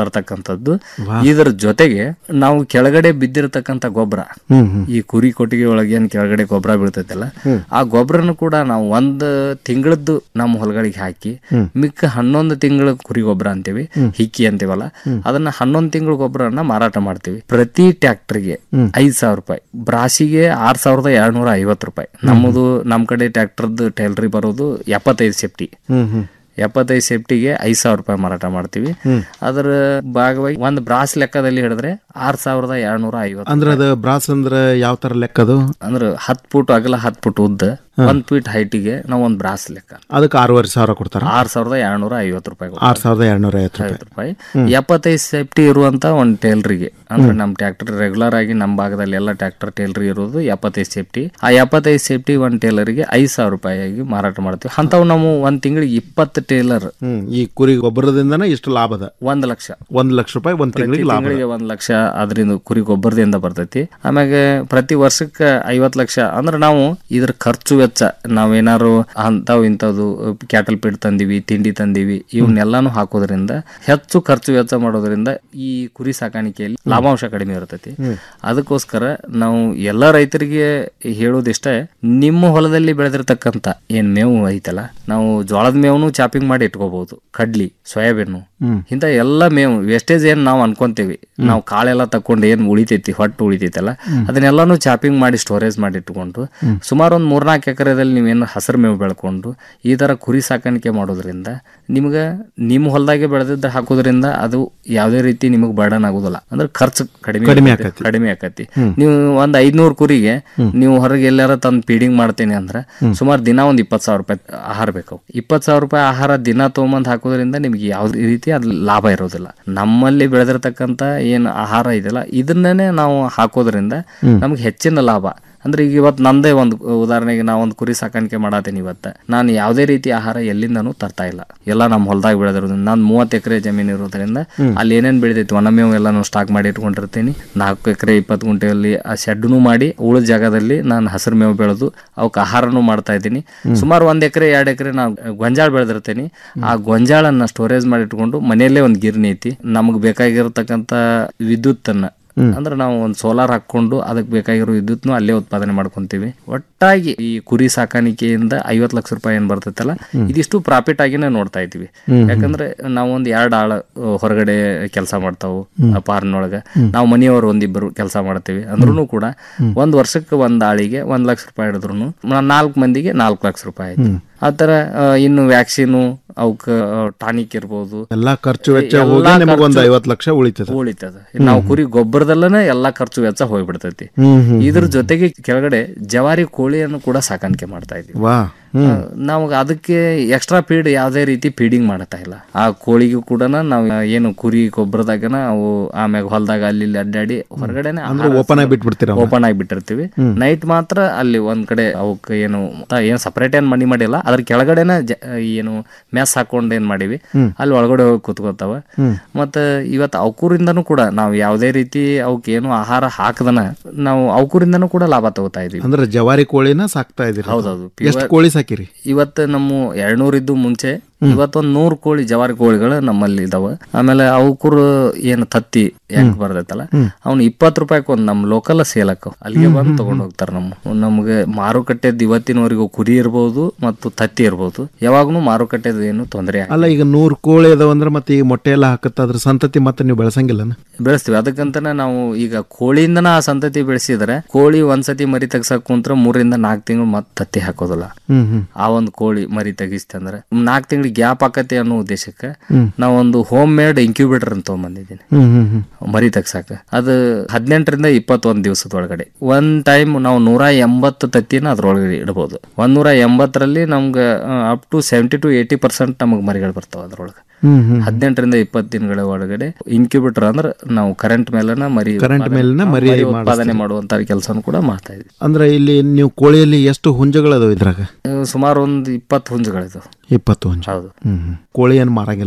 ಮಾಡ್ತಕ್ಕಂಥದ್ದು ಇದರ ಜೊತೆಗೆ ನಾವು ಕೆಳಗಡೆ ಬಿದ್ದಿರತಕ್ಕಂಥ ಗೊಬ್ಬರ ಹ್ಮ್, ಹ್ಮ್. ಈ ಕುರಿ ಕೊಟ್ಟಿಗೆ ಒಳಗೆ ಏನ್ ಕೆಳಗಡೆ ಗೊಬ್ಬರ ಬೀಳ್ತೈತಲ್ಲ ಆ ಗೊಬ್ಬರನು ಕೂಡ ನಾವು ಒಂದ್ ತಿಂಗಳದ್ದು ನಮ್ಮ ಹೊಲಗಳಿಗೆ ಹಾಕಿ ಹ್ಮ್. ಮಿಕ್ಕ ಹನ್ನೊಂದು ತಿಂಗಳ ಕುರಿ ಗೊಬ್ಬರ ಅಂತೀವಿ ಹಿಕ್ಕಿ ಅಂತೀವಲ್ಲ ಅದನ್ನ ಹನ್ನೊಂದು ತಿಂಗಳ ಗೊಬ್ಬರನ್ನ ಮಾರಾಟ ಮಾಡ್ತೀವಿ ಪ್ರತಿ ಟ್ರ್ಯಾಕ್ಟರ್ಗೆ ಹ್ಮ್. ಐದ್ ಸಾವಿರ ರೂಪಾಯಿ ಬ್ರಾಸಿಗೆ ಆರ್ ಸಾವಿರದ ಎರಡ್ನೂರ ಐವತ್ತು ರೂಪಾಯಿ ನಮ್ಮದು ನಮ್ ಕಡೆ ಟ್ರ್ಯಾಕ್ಟರ್ದು ಟೈಲ್ರಿ ಬರೋದು ಎಪ್ಪತ್ತೈದು ಸೇಫ್ಟಿ ಹ್ಮ್ ಹ್ಮ್ ಎಪ್ಪತ್ತೈದು ಸೇಫ್ಟಿಗೆ ಐದ್ ಸಾವಿರ ರೂಪಾಯಿ ಮಾರಾಟ ಮಾಡ್ತೀವಿ ಹ್ಮ್. ಅದರ ಭಾಗವಾಗಿ ಒಂದು ಬ್ರಾಸ್ ಲೆಕ್ಕದಲ್ಲಿ ಹಿಡಿದ್ರೆ ಆರ್ ಸಾವಿರದ ಎರಡ್ನೂರ ಐವತ್ತು ಅಂದ್ರೆ ಅದು ಬ್ರಾಸ್ ಅಂದ್ರೆ ಯಾವ ತರ ಲೆಕ್ಕ ಅದು ಅಂದ್ರೆ ಹತ್ ಫುಟ್ ಅಗಲ ಹತ್ ಫುಟ್ ಉದ್ದ ಒಂದ್ ಫೀಟ್ ಹೈಟಿಗೆ ನಾವು ಒಂದ್ ಬ್ರಾಸ್ ಲೆಕ್ಕ ಅದಕ್ಕೆ ಆರೂವರೆ ಸಾವಿರ ಕೊಡ್ತಾರ ಆರ್ ಸಾವಿರದ ಎರಡ್ನೂರ ಐವತ್ತು ರೂಪಾಯಿ ಕೊಡ್ತಾರೆ. ಆರ್ ಸಾವಿರದ ಎರಡ್ನೂರ ಐವತ್ತು ರೂಪಾಯಿ ಐವತ್ತು ರೂಪಾಯಿ ಎಪ್ಪತ್ತೈದು ಸೇಫ್ಟಿ ಇರುವಂತ ಒಂದು ಟೇಲ್ರಿಗೆ ಅಂದ್ರೆ ನಮ್ಮ ಟ್ರ್ಯಾಕ್ಟರ್ ರೆಗ್ಯುಲರ್ ಆಗಿ ನಮ್ಮ ಭಾಗದಲ್ಲಿ ಎಲ್ಲ ಟ್ರ್ಯಾಕ್ಟರ್ ಟೇಲ್ರಿ ಇರೋದು ಎಪ್ಪತ್ತೈದು ಸೇಫ್ಟಿ ಆ ಎಪ್ಪತ್ತೈದು ಸೇಫ್ಟಿ ಒಂದು ಟೇಲರಿಗೆ ಐದು ಸಾವಿರ ರೂಪಾಯಿಯಾಗಿ ಮಾರಾಟ ಮಾಡ್ತೀವಿ ಅಂಥವು ನಾವು ಒಂದ್ ತಿಂಗಳಿಗೆ ಇಪ್ಪತ್ತು ಟೇಲರ್ ಹ್ಮ್ ಈ ಕುರಿ ಗೊಬ್ಬರದಿಂದನೇ ಇಷ್ಟು ಲಾಭ ಅದ ಒಂದ್ ಲಕ್ಷ ಒಂದ್ ಲಕ್ಷ ರೂಪಾಯಿ ಒಂದ್ ತಿಂಗಳಿಗೆ ಲಾಭ ಅದ. ತಿಂಗಳಿಗೆ ಒಂದ್ ಲಕ್ಷ ಅದರಿಂದ ಕುರಿ ಗೊಬ್ಬರದಿಂದ ಬರ್ತೈತಿ ಆಮ್ಯಾಗ ಪ್ರತಿ ವರ್ಷಕ್ಕೆ ಐವತ್ ಲಕ್ಷ ಅಂದ್ರೆ ನಾವು ಇದ್ರ ಖರ್ಚು ವೆಚ್ಚ ನಾವೇನಾರು ಅಂತಾವ್ ಇಂಥದ್ದು ಕ್ಯಾಟಲ್ ಪೀಡ್ ತಂದಿವಿ ತಿಂಡಿ ತಂದಿವಿ ಇವನ್ನೆಲ್ಲಾನು ಹಾಕೋದ್ರಿಂದ ಹೆಚ್ಚು ಖರ್ಚು ವೆಚ್ಚ ಮಾಡೋದ್ರಿಂದ ಈ ಕುರಿ ಸಾಕಾಣಿಕೆಯಲ್ಲಿ ಲಾಭಾಂಶ ಕಡಿಮೆ ಇರ್ತೈತಿ ಹ್ಮ್. ಅದಕ್ಕೋಸ್ಕರ ನಾವು ಎಲ್ಲ ರೈತರಿಗೆ ಹೇಳೋದಿಷ್ಟೇ ನಿಮ್ಮ ಹೊಲದಲ್ಲಿ ಬೆಳೆದಿರ್ತಕ್ಕಂಥ ಏನ್ ಮೇವು ಐತಲ್ಲ ನಾವು ಜೋಳದ ಮೇವನ್ನು ಚಾಪಿಂಗ್ ಮಾಡಿ ಇಟ್ಕೋಬಹುದು ಕಡ್ಲಿ ಸೋಯಾಬೀನು ಹ್ಮ್. ಇಂಥ ಎಲ್ಲ ಮೇವು ವೇಸ್ಟೇಜ್ ಏನ್ ನಾವು ಅನ್ಕೊಂತೀವಿ ನಾವು ಕಾಳೆಲ್ಲ ತಕೊಂಡು ಏನ್ ಉಳಿತೈತಿ ಹೊಟ್ಟು ಉಳಿತೈತಲ್ಲ ಅದನ್ನೆಲ್ಲಾನು ಚಾಪಿಂಗ್ ಮಾಡಿ ಸ್ಟೋರೇಜ್ ಮಾಡಿ ಇಟ್ಕೊಂಡು ಸುಮಾರು ಒಂದು ಮೂರ್ನಾಲ್ಕು ಎಕರೆದಲ್ಲಿ ನೀವೇನು ಹಸಿರು ಮೇವು ಬೆಳ್ಕೊಂಡು ಈ ತರ ಕುರಿ ಸಾಕಾಣಿಕೆ ಮಾಡೋದ್ರಿಂದ ನಿಮ್ಗೆ ನಿಮ್ಮ ಹೊಲದಾಗೆ ಬೆಳೆದಿದ್ದ ಹಾಕೋದ್ರಿಂದ ಅದು ಯಾವುದೇ ರೀತಿ ನಿಮಗೆ ಬರ್ಡನ್ ಆಗೋದಿಲ್ಲ ಅಂದ್ರೆ ಖರ್ಚು ಕಡಿಮೆ ಕಡಿಮೆ ಇರ್ತೈತಿ. ಆಕತಿ. ಕಡಿಮೆ ಆಕತಿ ಹ್ಮ್. ನೀವು ಒಂದ್ ಐದ್ನೂರು ಕುರಿಗೆ ನೀವು ಹೊರಗೆ ಎಲ್ಲಾರ ತಂದು ಫೀಡಿಂಗ್ ಮಾಡ್ತೇನೆ ಅಂದ್ರೆ ಸುಮಾರು ದಿನ ಒಂದ್ ಇಪ್ಪತ್ತು ಸಾವಿರ ರೂಪಾಯಿ ಆಹಾರ ಬೇಕು ಇಪ್ಪತ್ತು ಸಾವಿರ ರೂಪಾಯಿ ಆಹಾರ ದಿನ ತೊಗೊಂಬಂದ್ ಹಾಕೋದ್ರಿಂದ ನಿಮ್ಗೆ ಯಾವ್ದೇ ರೀತಿ ಅದ್ ಲಾಭ ಇರೋದಿಲ್ಲ ನಮ್ಮಲ್ಲಿ ಬೆಳೆದಿರ್ತಕ್ಕಂಥ ಏನ್ ಆಹಾರ ಇದೆಯಲ್ಲ ಇದನ್ನೇ ನಾವು ಹಾಕೋದ್ರಿಂದ ನಮ್ಗೆ ಹೆಚ್ಚಿನ ಲಾಭ ಅಂದ್ರೆ ಈಗ ಇವತ್ತು ನಂದೇ ಒಂದು ಉದಾಹರಣೆಗೆ ನಾ ಒಂದು ಕುರಿ ಸಾಕಾಣಿಕೆ ಮಾಡತ್ತೀನಿ ಇವತ್ತು ನಾನು ಯಾವುದೇ ರೀತಿ ಆಹಾರ ಎಲ್ಲಿಂದನೂ ತರ್ತಾ ಇಲ್ಲ ಎಲ್ಲ ನಮ್ಮ ಹೊಲದಾಗ ಬೆಳೆದಿರೋದ್ರಿಂದ ನಾನು ಮೂವತ್ತು ಎಕರೆ ಜಮೀನು ಇರೋದ್ರಿಂದ ಅಲ್ಲಿ ಏನೇನು ಬೆಳೆದೈತಿ ಒಣಮೇವು ಎಲ್ಲಾನು ಸ್ಟಾಕ್ ಮಾಡಿ ಇಟ್ಕೊಂಡಿರ್ತೀನಿ ನಾಲ್ಕು ಎಕರೆ ಇಪ್ಪತ್ತು ಗುಂಟೆಯಲ್ಲಿ ಆ ಶೆಡ್ನು ಮಾಡಿ ಉಳಿದ ಜಾಗದಲ್ಲಿ ನಾನು ಹಸಿರು ಮೇವು ಬೆಳೆದು ಅವಕ್ಕೆ ಆಹಾರನೂ ಮಾಡ್ತಾ ಇದ್ದೀನಿ ಸುಮಾರು ಒಂದ್ ಎಕರೆ ಎರಡು ಎಕರೆ ನಾವು ಗೊಂಜಾಳ ಬೆಳೆದಿರ್ತೀನಿ ಆ ಗೊಂಜಾಳನ್ನ ಸ್ಟೋರೇಜ್ ಮಾಡಿ ಇಟ್ಕೊಂಡು ಮನೆಯಲ್ಲೇ ಒಂದು ಗಿರಣಿ ಐತಿ ನಮಗೆ ಬೇಕಾಗಿರತಕ್ಕಂಥ ವಿದ್ಯುತ್ತನ್ನ ಅಂದ್ರೆ ನಾವು ಒಂದು ಸೋಲಾರ್ ಹಾಕೊಂಡು ಅದಕ್ಕೆ ಬೇಕಾಗಿರೋ ವಿದ್ಯುತ್ನು ಅಲ್ಲೇ ಉತ್ಪಾದನೆ ಮಾಡ್ಕೊಂತೀವಿ ಒಟ್ಟಾಗಿ ಈ ಕುರಿ ಸಾಕಾಣಿಕೆಯಿಂದ ಐವತ್ತು ಲಕ್ಷ ರೂಪಾಯಿ ಏನ್ ಬರ್ತೈತಲ್ಲ ಇದಿಷ್ಟು ಪ್ರಾಫಿಟ್ ಆಗಿನೇ ನೋಡ್ತಾ ಇದ್ವಿ ಯಾಕಂದ್ರೆ ನಾವು ಒಂದ್ ಎರಡು ಆಳ ಅಹ್, ಹೊರಗಡೆ ಕೆಲಸ ಮಾಡ್ತಾವು ಪಾರ್ನೊಳಗ ನಾವು ಮನೆಯವರು ಒಂದಿಬ್ಬರು ಕೆಲಸ ಮಾಡ್ತೀವಿ ಅಂದ್ರೂ ಕೂಡ ಒಂದ್ ವರ್ಷಕ್ಕೆ ಒಂದ್ ಆಳಿಗೆ ಒಂದ್ ಲಕ್ಷ ರೂಪಾಯಿ ಹಿಡಿದ್ರು ನಾಲ್ಕು ಮಂದಿಗೆ ನಾಲ್ಕು ಲಕ್ಷ ರೂಪಾಯಿ ಆಯ್ತು ಆ ಥರ ಅಹ್, ಇನ್ನು ವ್ಯಾಕ್ಸಿನು ಅವಕ್ಕ ಟಾನಿಕ್ ಇರ್ಬೋದು ಎಲ್ಲಾ ಖರ್ಚು ವೆಚ್ಚ ಎಲ್ಲಾ ಹೋಗಿ ನಿಮಗೆ ಒಂದ್ ಖರ್ಚು ಐವತ್ ಲಕ್ಷ ಉಳಿತದ ಉಳಿತದ ನಾವು ಕುರಿ ಗೊಬ್ಬರದಲ್ಲೇ ಎಲ್ಲಾ ಖರ್ಚು ವೆಚ್ಚ ಹೋಗ್ಬಿಡ್ತೈತಿ ಹ್ಮ್, ಹ್ಮ್, ಇದ್ರ ಜೊತೆಗೆ ಕೆಳಗಡೆ ಜವಾರಿ ಕೋಳಿಯನ್ನು ಕೂಡ ಸಾಕಾಣಿಕೆ ಮಾಡ್ತಾ ಇದೀವಿ ವಾ ಹ್ಮ್ ನಾವು ಅದಕ್ಕೆ ಎಕ್ಸ್ಟ್ರಾ ಫೀಡ್ ಯಾವುದೇ ರೀತಿ ಫೀಡಿಂಗ್ ಮಾಡ್ತಾ ಇಲ್ಲ ಆ ಕೋಳಿಗೂ ಕೂಡ ನಾವು ಏನು ಕುರಿ ಗೊಬ್ಬರದಾಗನ ಅವು ಆಮ್ಯಾಗ ಹೊಲದಾಗ ಅಲ್ಲಿ ಇಲ್ಲಿ ಅಡ್ಡಾಡಿ ಹೊರಗಡೆನೆ ಅಂದ್ರೆ open ಆಗಿ ಬಿಟ್ಬಿಡ್ತೀರ ಅವನ್ನ? ಓಪನ್ ಆಗಿ ಬಿಟ್ಟಿರ್ತೀವಿ ನೈಟ್ ಮಾತ್ರ ಅಲ್ಲಿ ಒಂದ್ ಕಡೆ ಅವಕ್ಕೆ ಏನು ತ- ಏನ್ ಸಪರೇಟ್ ಏನ್ ಮನಿ ಮಾಡಿಲ್ಲ ಅದ್ರ ಕೆಳಗಡೆನೆ ಜ- ಏನು ಮೆಸ್ ಹಾಕೊಂಡ್ ಏನ್ ಮಾಡಿವಿ ಅಲ್ಲಿ ಒಳಗಡೆ ಹೋಗಿ ಕುತ್ಕೋತಾವ ಮತ್ತ ಇವತ್ತು ಅವಕೂರಿಂದನೂ ಕೂಡ ನಾವು ಯಾವುದೇ ರೀತಿ ಅವಕ್ಕೆ ಏನು ಆಹಾರ ಹಾಕದನ ನಾವು ಅವಕೂರಿಂದನೂ ಕೂಡ ಲಾಭ ತಗೋತಾ ಇದೀವಿ ಅಂದ್ರೆ ಜವಾರಿ ಕೋಳಿನ ಸಾಕ್ತಾ ಇದೀರಿ ಹೌದೌದು. ಎಷ್ಟು Pure- ಕೋಳಿ ಸಾಕಿರಿ ಇವತ್ತು ನಮ್ಮ ಎರಡ್ನೂರ್ ಇದ್ದು ಮುಂಚೆ ಇವತ್ತೊಂದ್ ನೂರ್ ಕೋಳಿ ಜವಾರಿ ಕೋಳಿಗಳು ನಮ್ಮಲ್ಲಿ ಇದಾವ ಆಮೇಲೆ ಅವಕುರು ಏನು ತತ್ತಿ ಹೆಂಗ್ ಬರ್ತೈತಲ್ಲ ಅವ್ನು ಇಪ್ಪತ್ತು ರೂಪಾಯಿಗೆ ಒಂದ್ ನಮ್ ಲೋಕಲ್ ಸೇಲ್ ಹಾಕವ್ ಅಲ್ಲಿಗೆ ಬಂದು ತಗೊಂಡ್ ಹೋಗ್ತಾರ ನಮ್ಮ ನಮ್ಗೆ ಮಾರುಕಟ್ಟೆದ್ ಇವತ್ತಿನವರೆಗೂ ಕುರಿ ಇರ್ಬೋದು ಮತ್ತು ತತ್ತಿ ಇರ್ಬೋದು ಯಾವಾಗ್ಲೂ ಮಾರುಕಟ್ಟೆದ ಏನು ತೊಂದರೆ ಅಲ್ಲ ಈಗ ನೂರ್ ಕೋಳಿ ಅದಾವ ಅಂದ್ರೆ ಮತ್ತೆ ಈಗ ಮೊಟ್ಟೆ ಎಲ್ಲ ಹಾಕತ್ತ ಅದ್ರ ಸಂತತಿ ಮತ್ತೆ ನೀವು ಬೆಳೆಸಂಗಿಲ್ಲನ ಬೆಳೆಸ್ತೀವಿ ಅದಕ್ಕಂತಾನೆ ನಾವು ಈಗ ಕೋಳಿಯಿಂದನ ಆ ಸಂತತಿ ಬೆಳೆಸಿದ್ರೆ ಕೋಳಿ ಒಂದ್ಸತಿ ಮರಿ ತೆಗ್ಸಕ್ ಕುಂತ್ರ ಮೂರಿಂದ ನಾಲ್ಕು ತಿಂಗಳು ಮತ್ತೆ ತತ್ತಿ ಹಾಕೋದಿಲ್ಲ ಹ್ಮ್ ಹ್ಮ್ ಆ ಒಂದು ಕೋಳಿ ಮರಿ ತೆಗಿಸ್ತಂದ್ರೆ ನಾಲ್ಕು ತಿಂಗಳಿಗೆ ಗ್ಯಾಪ್ ಆಕತಿ ಅನ್ನೋ ಉದ್ದೇಶಕ್ಕೆ ಹ್ಮ್. ನಾವೊಂದು ಹೋಮ್ ಮೇಡ್ ಇನ್ಕ್ಯೂಬೇಟರ್ ಅಂತ ತಗೊಂಬಂದಿದ್ದೀನಿ ಹ್ಮ್ ಹ್ಮ್ ಹ್ಮ್ ಮರಿ ತೆಗ್ಸಾಕ ಅದು ಹದಿನೆಂಟರಿಂದ ಇಪ್ಪತ್ತೊಂದು ದಿವಸದ ಒಳಗಡೆ ಒಂದ್ ಟೈಮ್ ನಾವು ನೂರ ಎಂಬತ್ತು ತತ್ತಿನ ಅದ್ರೊಳಗಡೆ ಇಡಬಹುದು ಒಂದ್ ನೂರ ಎಂಬತ್ತರಲ್ಲಿ ನಮ್ಗೆ up to seventy to eighty percent ನಮಗೆ ಮರಿಗಳು ಬರ್ತಾವ ಅದ್ರೊಳಗೆ ಹ್ಮ್ ಹ್ಮ್ ಹದಿನೆಂಟರಿಂದ ಇಪ್ಪತ್ತು ದಿನಗಳ ಒಳಗಡೆ ಇನ್ಕ್ಯೂಬೇಟರ್ ಅಂದ್ರೆ ನಾವು ಕರೆಂಟ್ ಮೇಲನ ಮರಿ Current ಉತ್ಪಾದನೆ- ಮೇಲನ ಮರಿ ಮರಿ ಉತ್ಪಾದನೆ ಮಾಡಿಸ್ತೀವಿ. ಮಾಡುವಂತ ಕೆಲಸನೂ ಕೂಡ ಮಾಡ್ತಾ ಇದ್ವಿ ಅಂದ್ರೆ ಇಲ್ಲಿ ನೀವು ಕೋಳಿಯಲ್ಲಿ ಎಷ್ಟು ಹುಂಜಗಳದಾವ ಇದ್ರಾಗ ಸುಮಾರು ಒಂದು ಇಪ್ಪತ್ತು ಹುಂಜುಗಳಿದಾವೆ ಇಪ್ಪತ್ತು ಹುಂಜ ಹೌದು ಹ್ಮ್ ಹ್ಮ್. ಕೋಳಿ ಏನ್ ಮಾರಂಗಿಲ್ಲ ನೀವು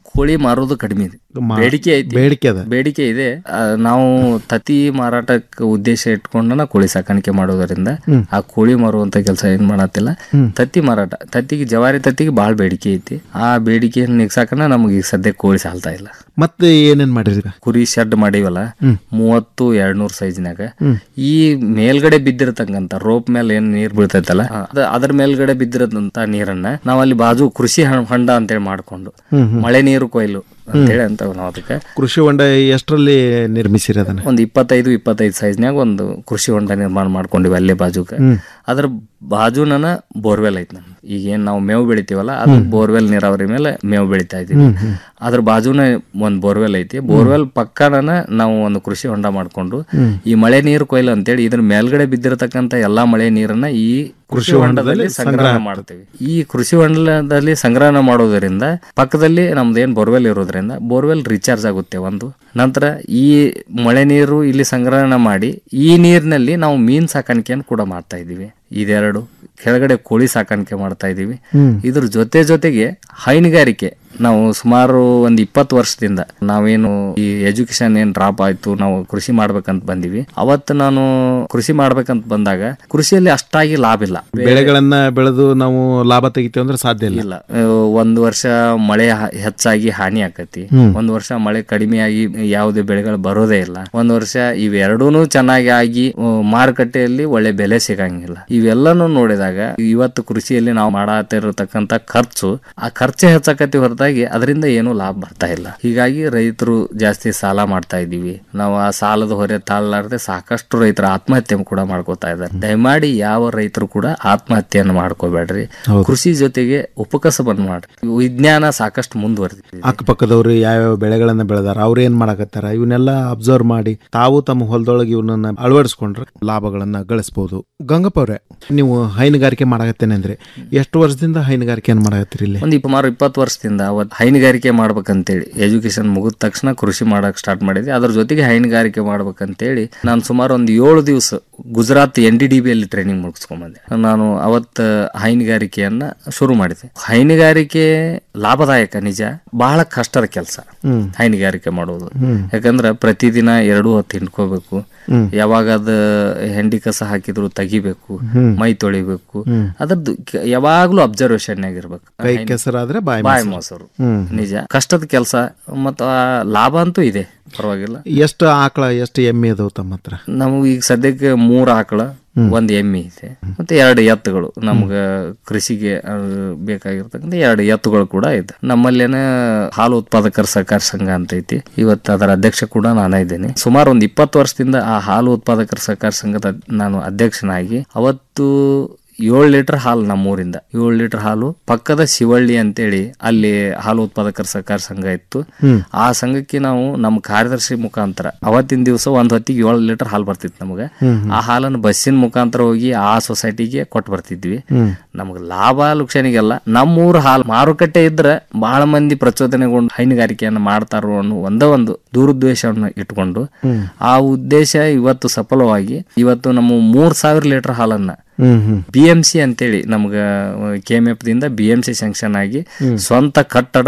ಕೋಳಿ ಮಾರೋದು ಕಡಿಮೆ ಇದೆ ಮಾ- ಬೇಡಿಕೆ ಐತಿ ಬೇಡಿಕೆ ಅದ. ಬೇಡಿಕೆ ಇದೆ ಆ, ನಾವು ತತ್ತಿ ಮಾರಾಟಕ್ಕೆ ಉದ್ದೇಶ ಇಟ್ಕೊಂಡನ ಕೋಳಿ ಸಾಕಾಣಿಕೆ ಮಾಡೋದರಿಂದ ಹ್ಮ್. ಆ ಕೋಳಿ ಮಾರುವಂತ ಕೆಲಸ ಏನ್ ಮಾಡತ್ತಿಲ್ಲ ಹ್ಮ್. ತತ್ತಿ ಮಾರಾಟ ತತ್ತಿಗೆ ಜವಾರಿ ತತ್ತಿಗೆ ಭಾಳ ಬೇಡಿಕೆ ಐತಿ ಆ ಬೇಡಿಕೆಯನ್ನು ನಿಗ್ಸಾಕನ ನಮಗೆ ಈಗ ಸದ್ಯ ಕೋಳಿ ಸಾಲ್ತಾ ಇಲ್ಲ ಮತ್ತೆ ಏನೇನ್ ಮಾಡಿರಿ ಕುರಿ ಶೆಡ್ ಮಾಡಿವಲ್ಲ ಹ್ಮ್. ಮೂವತ್ತು ಎರಡ್ನೂರ್ ಸೈಜ್ನಾಗ ಹ್ಮ್. ಈ ಮೇಲ್ಗಡೆ ಬಿದ್ದಿರತಕ್ಕಂತ ರೋಪ್ ಮೇಲೆ ಏನ್ ನೀರ್ ಬೀಳ್ತೈತಲ್ಲ ಅದ- ಅದ್ರ ಮೇಲ್ಗಡೆ ಬಿದ್ದಿರದಂತ ನೀರನ್ನ ನಾವ್ ಅಲ್ಲಿ ಬಾಜು ಕೃಷಿ ಹ- ಹೊಂಡ ಅಂತೇಳಿ ಮಾಡ್ಕೊಂಡು ಹ್ಮ್, ಹ್ಮ್. ಮಳೆ ನೀರು ಕೊಯ್ಲು ಅಂತೇಳಿ ಅಂತ ನಾವು ಅದಕ್ಕೆ ಕೃಷಿ ಹೊಂಡ ಎಷ್ಟರಲ್ಲಿ ನಿರ್ಮಿಸಿರಿ ಅದನ್ನ ಒಂದು ಇಪ್ಪತ್ತೈದು ಇಪ್ಪತ್ತೈದು ಸೈಜ್ನ್ಯಾಗ ಒಂದು ಕೃಷಿ ಹೊಂಡ ನಿರ್ಮಾಣ ಮಾಡ್ಕೊಂಡಿವಿ ಅಲ್ಲೇ ಬಾಜುಕ ಹ್ಮ್. ಅದ್ರ ಬಾಜುನನ ಬೋರ್ವೆಲ್ ಐತಿ ನಮ್ದು ಈಗ ಏನ್ ನಾವು ಮೇವು ಬೆಳಿತೀವಲ್ಲ ಅದು ಬೋರ್ವೆಲ್ ನೀರಾವರಿ ಮೇಲೆ ಮೇವು ಬೆಳಿತಾ ಇದೀವಿ ಹ್ಮ್, ಹ್ಮ್. ಅದ್ರ ಬಾಜುನ ಒಂದ್ ಬೋರ್ವೆಲ್ ಐತಿ ಬೋರ್ವೆಲ್ ಪಕ್ಕನ ನಾವು ಒಂದು ಕೃಷಿ ಹೊಂಡ ಮಾಡ್ಕೊಂಡು ಹ್ಮ್. ಈ ಮಳೆ ನೀರು ಕೊಯ್ಲು ಅಂತೇಳಿ ಇದ್ರ ಮೇಲ್ಗಡೆ ಬಿದ್ದಿರತಕ್ಕಂತ ಎಲ್ಲಾ ಮಳೆ ನೀರನ್ನ ಈ ಕೃಷಿ ಹೊಂಡದಲ್ಲಿ ಸಂಗ್ರಹ ಮಾಡ್ತೀವಿ ಈ ಕೃಷಿ ಹೊಂಡದಲ್ಲಿ ಸಂಗ್ರಹಣ ಮಾಡೋದರಿಂದ ಪಕ್ಕದಲ್ಲಿ ನಮ್ದು ಏನ್ ಬೋರ್ವೆಲ್ ಇರೋದ್ರಿಂದ ಬೋರ್ವೆಲ್ ರಿಚಾರ್ಜ್ ಆಗುತ್ತೆ ಒಂದು ನಂತರ ಈ ಮಳೆ ನೀರು ಇಲ್ಲಿ ಸಂಗ್ರಹಣ ಮಾಡಿ ಈ ನೀರಿನಲ್ಲಿ ನಾವು ಮೀನ್ ಸಾಕಾಣಿಕೆಯನ್ನು ಕೂಡ ಮಾಡ್ತಾ ಇದೀವಿ ಇದೆರಡು ಕೆಳಗಡೆ ಕೋಳಿ ಸಾಕಾಣಿಕೆ ಮಾಡ್ತಾ ಇದೀವಿ ಹ್ಮ್. ಇದ್ರ ಜೊತೆ ಜೊತೆಗೆ ಹೈನುಗಾರಿಕೆ ನಾವು ಸುಮಾರು ಒಂದ್ ಇಪ್ಪತ್ತು ವರ್ಷದಿಂದ ನಾವೇನು ಈ ಎಜುಕೇಶನ್ ಏನ್ ಡ್ರಾಪ್ ಆಯ್ತು ನಾವು ಕೃಷಿ ಮಾಡ್ಬೇಕಂತ ಬಂದಿವಿ ಅವತ್ತು ನಾನು ಕೃಷಿ ಮಾಡ್ಬೇಕಂತ ಬಂದಾಗ ಕೃಷಿಯಲ್ಲಿ ಅಷ್ಟಾಗಿ ಲಾಭ ಇಲ್ಲ ಬೆಳೆಗಳನ್ನ ಬೆಳೆದು ನಾವು ಲಾಭ ತೆಗಿತೀವಿ ಅಂದ್ರೆ ಸಾಧ್ಯ ಇಲ್ಲ ಇಲ್ಲ ಆ, ಒಂದು ವರ್ಷ ಮಳೆ ಹ- ಹೆಚ್ಚಾಗಿ ಹಾನಿ ಆಕತಿ ಹ್ಮ್. ಒಂದು ವರ್ಷ ಮಳೆ ಕಡಿಮೆಯಾಗಿ ಯಾವುದೇ ಬೆಳೆಗಳು ಬರೋದೇ ಇಲ್ಲ ಒಂದು ವರ್ಷ ಇವೆರಡೂನು ಚೆನ್ನಾಗಿ ಆಗಿ ಆ, ಮಾರುಕಟ್ಟೆಯಲ್ಲಿ ಒಳ್ಳೆ ಬೆಲೆ ಸಿಗಂಗಿಲ್ಲ ಇವೆಲ್ಲನೂ ನೋಡಿದಾಗ ಇವತ್ತು ಕೃಷಿಯಲ್ಲಿ ನಾವು ಮಾಡತ್ತಿರತಕ್ಕಂತ ಖರ್ಚು ಆ ಖರ್ಚೆ ಹೆಚ್ಚಾಕತಿ ಹೊರತಾಗಿ ಅದರಿಂದ ಏನೂ ಲಾಭ ಬರ್ತಾ ಇಲ್ಲ ಹೀಗಾಗಿ ರೈತರು ಜಾಸ್ತಿ ಸಾಲ ಮಾಡ್ತಾ ಇದೀವಿ ನಾವು ಆ ಸಾಲದ ಹೊರೆ ತಾಳಲಾರದೆ ಸಾಕಷ್ಟು ರೈತರು ಆತ್ಮಹತ್ಯೆ ಕೂಡ ಮಾಡ್ಕೋತಾ ಇದ್ದಾರೆ ದಯಮಾಡಿ ಯಾವ ರೈತರು ಕೂಡ ಆತ್ಮಹತ್ಯೆಯನ್ನು ಮಾಡ್ಕೋಬೇಡ್ರಿ ಹೌದು. ಕೃಷಿ ಜೊತೆಗೆ ಉಪಕಸಬನ್ನು ಮಾಡ್ರಿ ವಿಜ್ಞಾನ ಸಾಕಷ್ಟು ಮುಂದುವರೆದಿದೆ ಅಕ್ಕಪಕ್ಕದವ್ರು ಯಾವ್ಯಾವ ಬೆಳೆಗಳನ್ನ ಬೆಳೆದಾರ ಅವ್ರು ಏನ್ ಮಾಡಕತ್ತಾರ ಇವನ್ನೆಲ್ಲ ಅಬ್ಸರ್ವ್ ಮಾಡಿ ತಾವು ತಮ್ಮ ಹೊಲದೊಳಗೆ ಇವನನ್ನ ಅಳವಡಿಸ್ಕೊಂಡ್ರೆ ಲಾಭಗಳನ್ನ ಗಳಿಸಬಹುದು ಗಂಗಪ್ಪ ಅವ್ರೆ ನೀವು ಹೈನುಗಾರಿಕೆ ಮಾಡಕತ್ತೇನೆ ಅಂದ್ರೆ ಎಷ್ಟು ವರ್ಷದಿಂದ ಹೈನುಗಾರಿಕೆಯನ್ನು ಮಾಡಕತ್ತೀರಿ ಇಲ್ಲಿ ಒಂದು ಸುಮಾರು ಇಪ್ಪತ್ತು ವರ್ಷದಿಂದ ಅವತ್ತು ಹೈನುಗಾರಿಕೆ ಮಾಡ್ಬೇಕಂತೇಳಿ ಎಜುಕೇಶನ್ ಮುಗಿದ ತಕ್ಷಣ ಕೃಷಿ ಮಾಡಕ್ ಸ್ಟಾರ್ಟ್ ಮಾಡಿದ್ವಿ ಅದ್ರ ಜೊತೆಗೆ ಹೈನುಗಾರಿಕೆ ಮಾಡ್ಬೇಕಂತೇಳಿ ನಾನು ಸುಮಾರು ಒಂದು ಏಳು ದಿವಸ Gujarat N D D B ಅಲ್ಲಿ ಟ್ರೈನಿಂಗ್ ಮುಗಿಸ್ಕೊಂಬಂದೆ ನಾನು ಅವತ್ತು ಹೈನುಗಾರಿಕೆಯನ್ನ ಶುರು ಮಾಡಿದೆ ಹೈನುಗಾರಿಕೆ ಲಾಭದಾಯಕ ನಿಜ ಬಹಳ ಕಷ್ಟದ ಕೆಲಸ ಹ್ಮ್. ಹೈನುಗಾರಿಕೆ ಮಾಡೋದು ಹ್ಮ್. ಯಾಕಂದ್ರೆ ಪ್ರತಿದಿನ ಎರಡು ಹೊತ್ತು ಹಿಂಡ್ಕೋಬೇಕು ಹ್ಮ್. ಯಾವಾಗ ಅದ ಹೆಂಡಿ ಕಸ ಹಾಕಿದ್ರು ತೆಗಿಬೇಕು ಹ್ಮ್. ಮೈ ತೊಳಿಬೇಕು ಹ್ಮ್. ಅದ್ರದ್ದು ಕ- ಯಾವಾಗ್ಲೂ ಅಬ್ಸರ್ವೇಷನ್ ಆಗಿರ್ಬೇಕು ಕೈ ಹೈನು- ಕೆಸರಾದ್ರೆ ಬಾಯಿ ಬಾಯಿ ಮೊಸರು. ಮೊಸರು ಹ್ಮ್. ನಿಜ ಕಷ್ಟದ ಕೆಲಸ ಮತ್ತು ಆ ಲಾಭ ಅಂತೂ ಇದೆ ಪರವಾಗಿಲ್ಲ ಎಷ್ಟು ಆಕಳ ಎಷ್ಟು ಎಮ್ಮೆ ಅದಾವ ತಮ್ಮ ಹತ್ರ ನಮಗೆ ಈಗ ಸದ್ಯಕ್ಕೆ ಮೂರು ಆಕಳ ಹ್ಮ್. ಒಂದ್ ಎಮ್ಮೆ ಇದೆ ಮತ್ತೆ ಎರಡು ಎತ್ತುಗಳು ನಮ್ಗ ಕೃಷಿಗೆ ಆ, ಬೇಕಾಗಿರ್ತಕ್ಕಂಥ ಎರಡು ಎತ್ತುಗಳು ಕೂಡ ಇದೆ ನಮ್ಮಲ್ಲೇನ ಹಾಲು ಉತ್ಪಾದಕರ ಸಹಕಾರ ಸಂಘ ಅಂತ ಐತಿ ಇವತ್ತು ಅದರ ಅಧ್ಯಕ್ಷ ಕೂಡ ನಾನೇ ಇದ್ದೇನೆ ಸುಮಾರು ಒಂದು ಇಪ್ಪತ್ತು ವರ್ಷದಿಂದ ಆ ಹಾಲು ಉತ್ಪಾದಕರ ಸಹಕಾರ ಸಂಘದ ನಾನು ಅಧ್ಯಕ್ಷನಾಗಿ ಅವತ್ತು ಏಳು ಲೀಟರ್ ಹಾಲು ನಮ್ಮೂರಿಂದ ಏಳು ಲೀಟರ್ ಹಾಲು ಪಕ್ಕದ ಶಿವಳ್ಳಿ ಅಂತೇಳಿ ಅಲ್ಲಿ ಹಾಲು ಉತ್ಪಾದಕರ ಸಹಕಾರ ಸಂಘ ಇತ್ತು ಹ್ಮ್. ಆ ಸಂಘಕ್ಕೆ ನಾವು ನಮ್ಮ ಕಾರ್ಯದರ್ಶಿ ಮುಖಾಂತರ ಅವತ್ತಿನ ದಿವಸ ಒಂದ್ ಹೊತ್ತಿಗೆ ಏಳು ಲೀಟರ್ ಹಾಲು ಬರ್ತಿತ್ತು ನಮಗೆ ಹ್ಮ್, ಹ್ಮ್. ಆ ಹಾಲನ್ನು ಬಸ್ಸಿನ ಮುಖಾಂತರ ಹೋಗಿ ಆ ಸೊಸೈಟಿಗೆ ಕೊಟ್ಟು ಬರ್ತಿದ್ವಿ ಹ್ಮ್. ನಮಗೆ ಲಾಭ ಲುಕ್ಷಣಿಗೆಲ್ಲ ನಮ್ಮೂರ ಹಾಲು ಮಾರುಕಟ್ಟೆ ಇದ್ರೆ ಬಹಳ ಮಂದಿ ಪ್ರಚೋದನೆಗೊಂಡು ಹೈನುಗಾರಿಕೆಯನ್ನು ಮಾಡ್ತಾರೋ ಅನ್ನೋ ಒಂದೇ ಒಂದು ದೂರುದ್ದೇಶವನ್ನು ಇಟ್ಕೊಂಡು ಹ್ಮ್. ಆ ಉದ್ದೇಶ ಇವತ್ತು ಸಫಲವಾಗಿ ಇವತ್ತು ನಮ್ಮ ಮೂರ್ ಸಾವಿರ ಲೀಟರ್ ಹಾಲನ್ನ ಹ್ಮ್ ಹ್ಮ್ ಬಿ ಎಂ ಸಿ ಅಂತೇಳಿ ನಮ್ಗ ಕೆ ಎಂ ಎಫ್ ದಿಂದ ಬಿ ಎಂ ಸಿ ಸ್ಯಾಂಕ್ಷನ್ ಆಗಿ ಹ್ಮ್. ಸ್ವಂತ ಕಟ್ಟಡ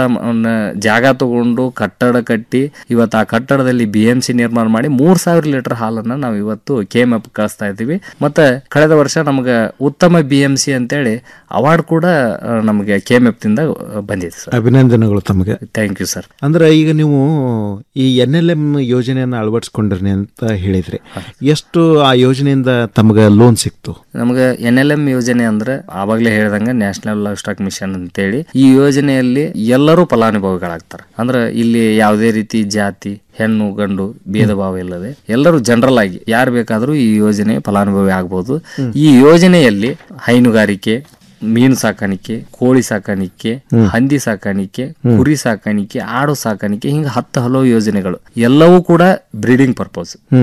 ಜಾಗ ತಗೊಂಡು ಕಟ್ಟಡ ಕಟ್ಟಿ ಇವತ್ತು ಆ ಕಟ್ಟಡದಲ್ಲಿ ಬಿ ಎಂ ಸಿ ನಿರ್ಮಾಣ ಮಾಡಿ ಮೂರ್ ಸಾವಿರ ಲೀಟರ್ ಹಾಲನ್ನ ನಾವು ಇವತ್ತು ಕೆ ಎಂ ಎಫ್ ಕಳಿಸ್ತಾ ಇದ್ದೀವಿ ಮತ್ತೆ ಕಳೆದ ವರ್ಷ ನಮ್ಗ ಉತ್ತಮ ಬಿ ಎಂ ಸಿ ಅಂತೇಳಿ ಅವಾರ್ಡ್ ಕೂಡ ಆ, ನಮಗೆ ಕೆ ಎಂ ಎಫ್ ದಿಂದ ಬಂದಿದೆ ಸರ್ ಅಭಿನಂದನೆಗಳು ತಮಗೆ ಥ್ಯಾಂಕ್ ಯು ಸರ್ ಅಂದ್ರೆ ಈಗ ನೀವು ಈ ಎನ್ ಎಲ್ ಎಂ ಯೋಜನೆಯನ್ನು ಅಳವಡಿಸ್ಕೊಂಡಿರ್ನಿ ಅಂತ ಹೇಳಿದ್ರಿ ಎಷ್ಟು ಆ ಯೋಜನೆಯಿಂದ ತಮಗೆ ಲೋನ್ ಸಿಕ್ತು ನಮಗೆ ಎನ್ ಎಲ್ ಎಂ ಯೋಜನೆ ಅಂದ್ರೆ ಆವಾಗಲೇ ಹೇಳ್ದಂಗೆ ನ್ಯಾಷನಲ್ ಲೈಫ್ ಸ್ಟಾಕ್ ಮಿಷನ್ ಅಂತೇಳಿ ಈ ಯೋಜನೆಯಲ್ಲಿ ಎಲ್ಲರೂ ಫಲಾನುಭವಿಗಳಾಗ್ತಾರೆ ಅಂದ್ರೆ ಇಲ್ಲಿ ಯಾವುದೇ ರೀತಿ ಜಾತಿ ಹೆಣ್ಣು ಗಂಡು ಭೇದ ಭಾವ ಇಲ್ಲದೆ ಎಲ್ಲರೂ ಜನರಲ್ ಆಗಿ ಯಾರು ಬೇಕಾದರೂ ಈ ಯೋಜನೆ ಫಲಾನುಭವಿ ಆಗ್ಬೋದು ಈ ಯೋಜನೆಯಲ್ಲಿ ಹೈನುಗಾರಿಕೆ ಮೀನು ಸಾಕಾಣಿಕೆ ಕೋಳಿ ಸಾಕಾಣಿಕೆ ಹ್ಮ್. ಹಂದಿ ಸಾಕಾಣಿಕೆ ಹ್ಮ್. ಕುರಿ ಸಾಕಾಣಿಕೆ ಆಡು ಸಾಕಾಣಿಕೆ ಹಿಂಗ ಹತ್ತು ಹಲವು ಯೋಜನೆಗಳು ಎಲ್ಲವೂ ಕೂಡ ಬ್ರೀಡಿಂಗ್ ಪರ್ಪಸ್ ಹ್ಮ್ ಹ್ಮ್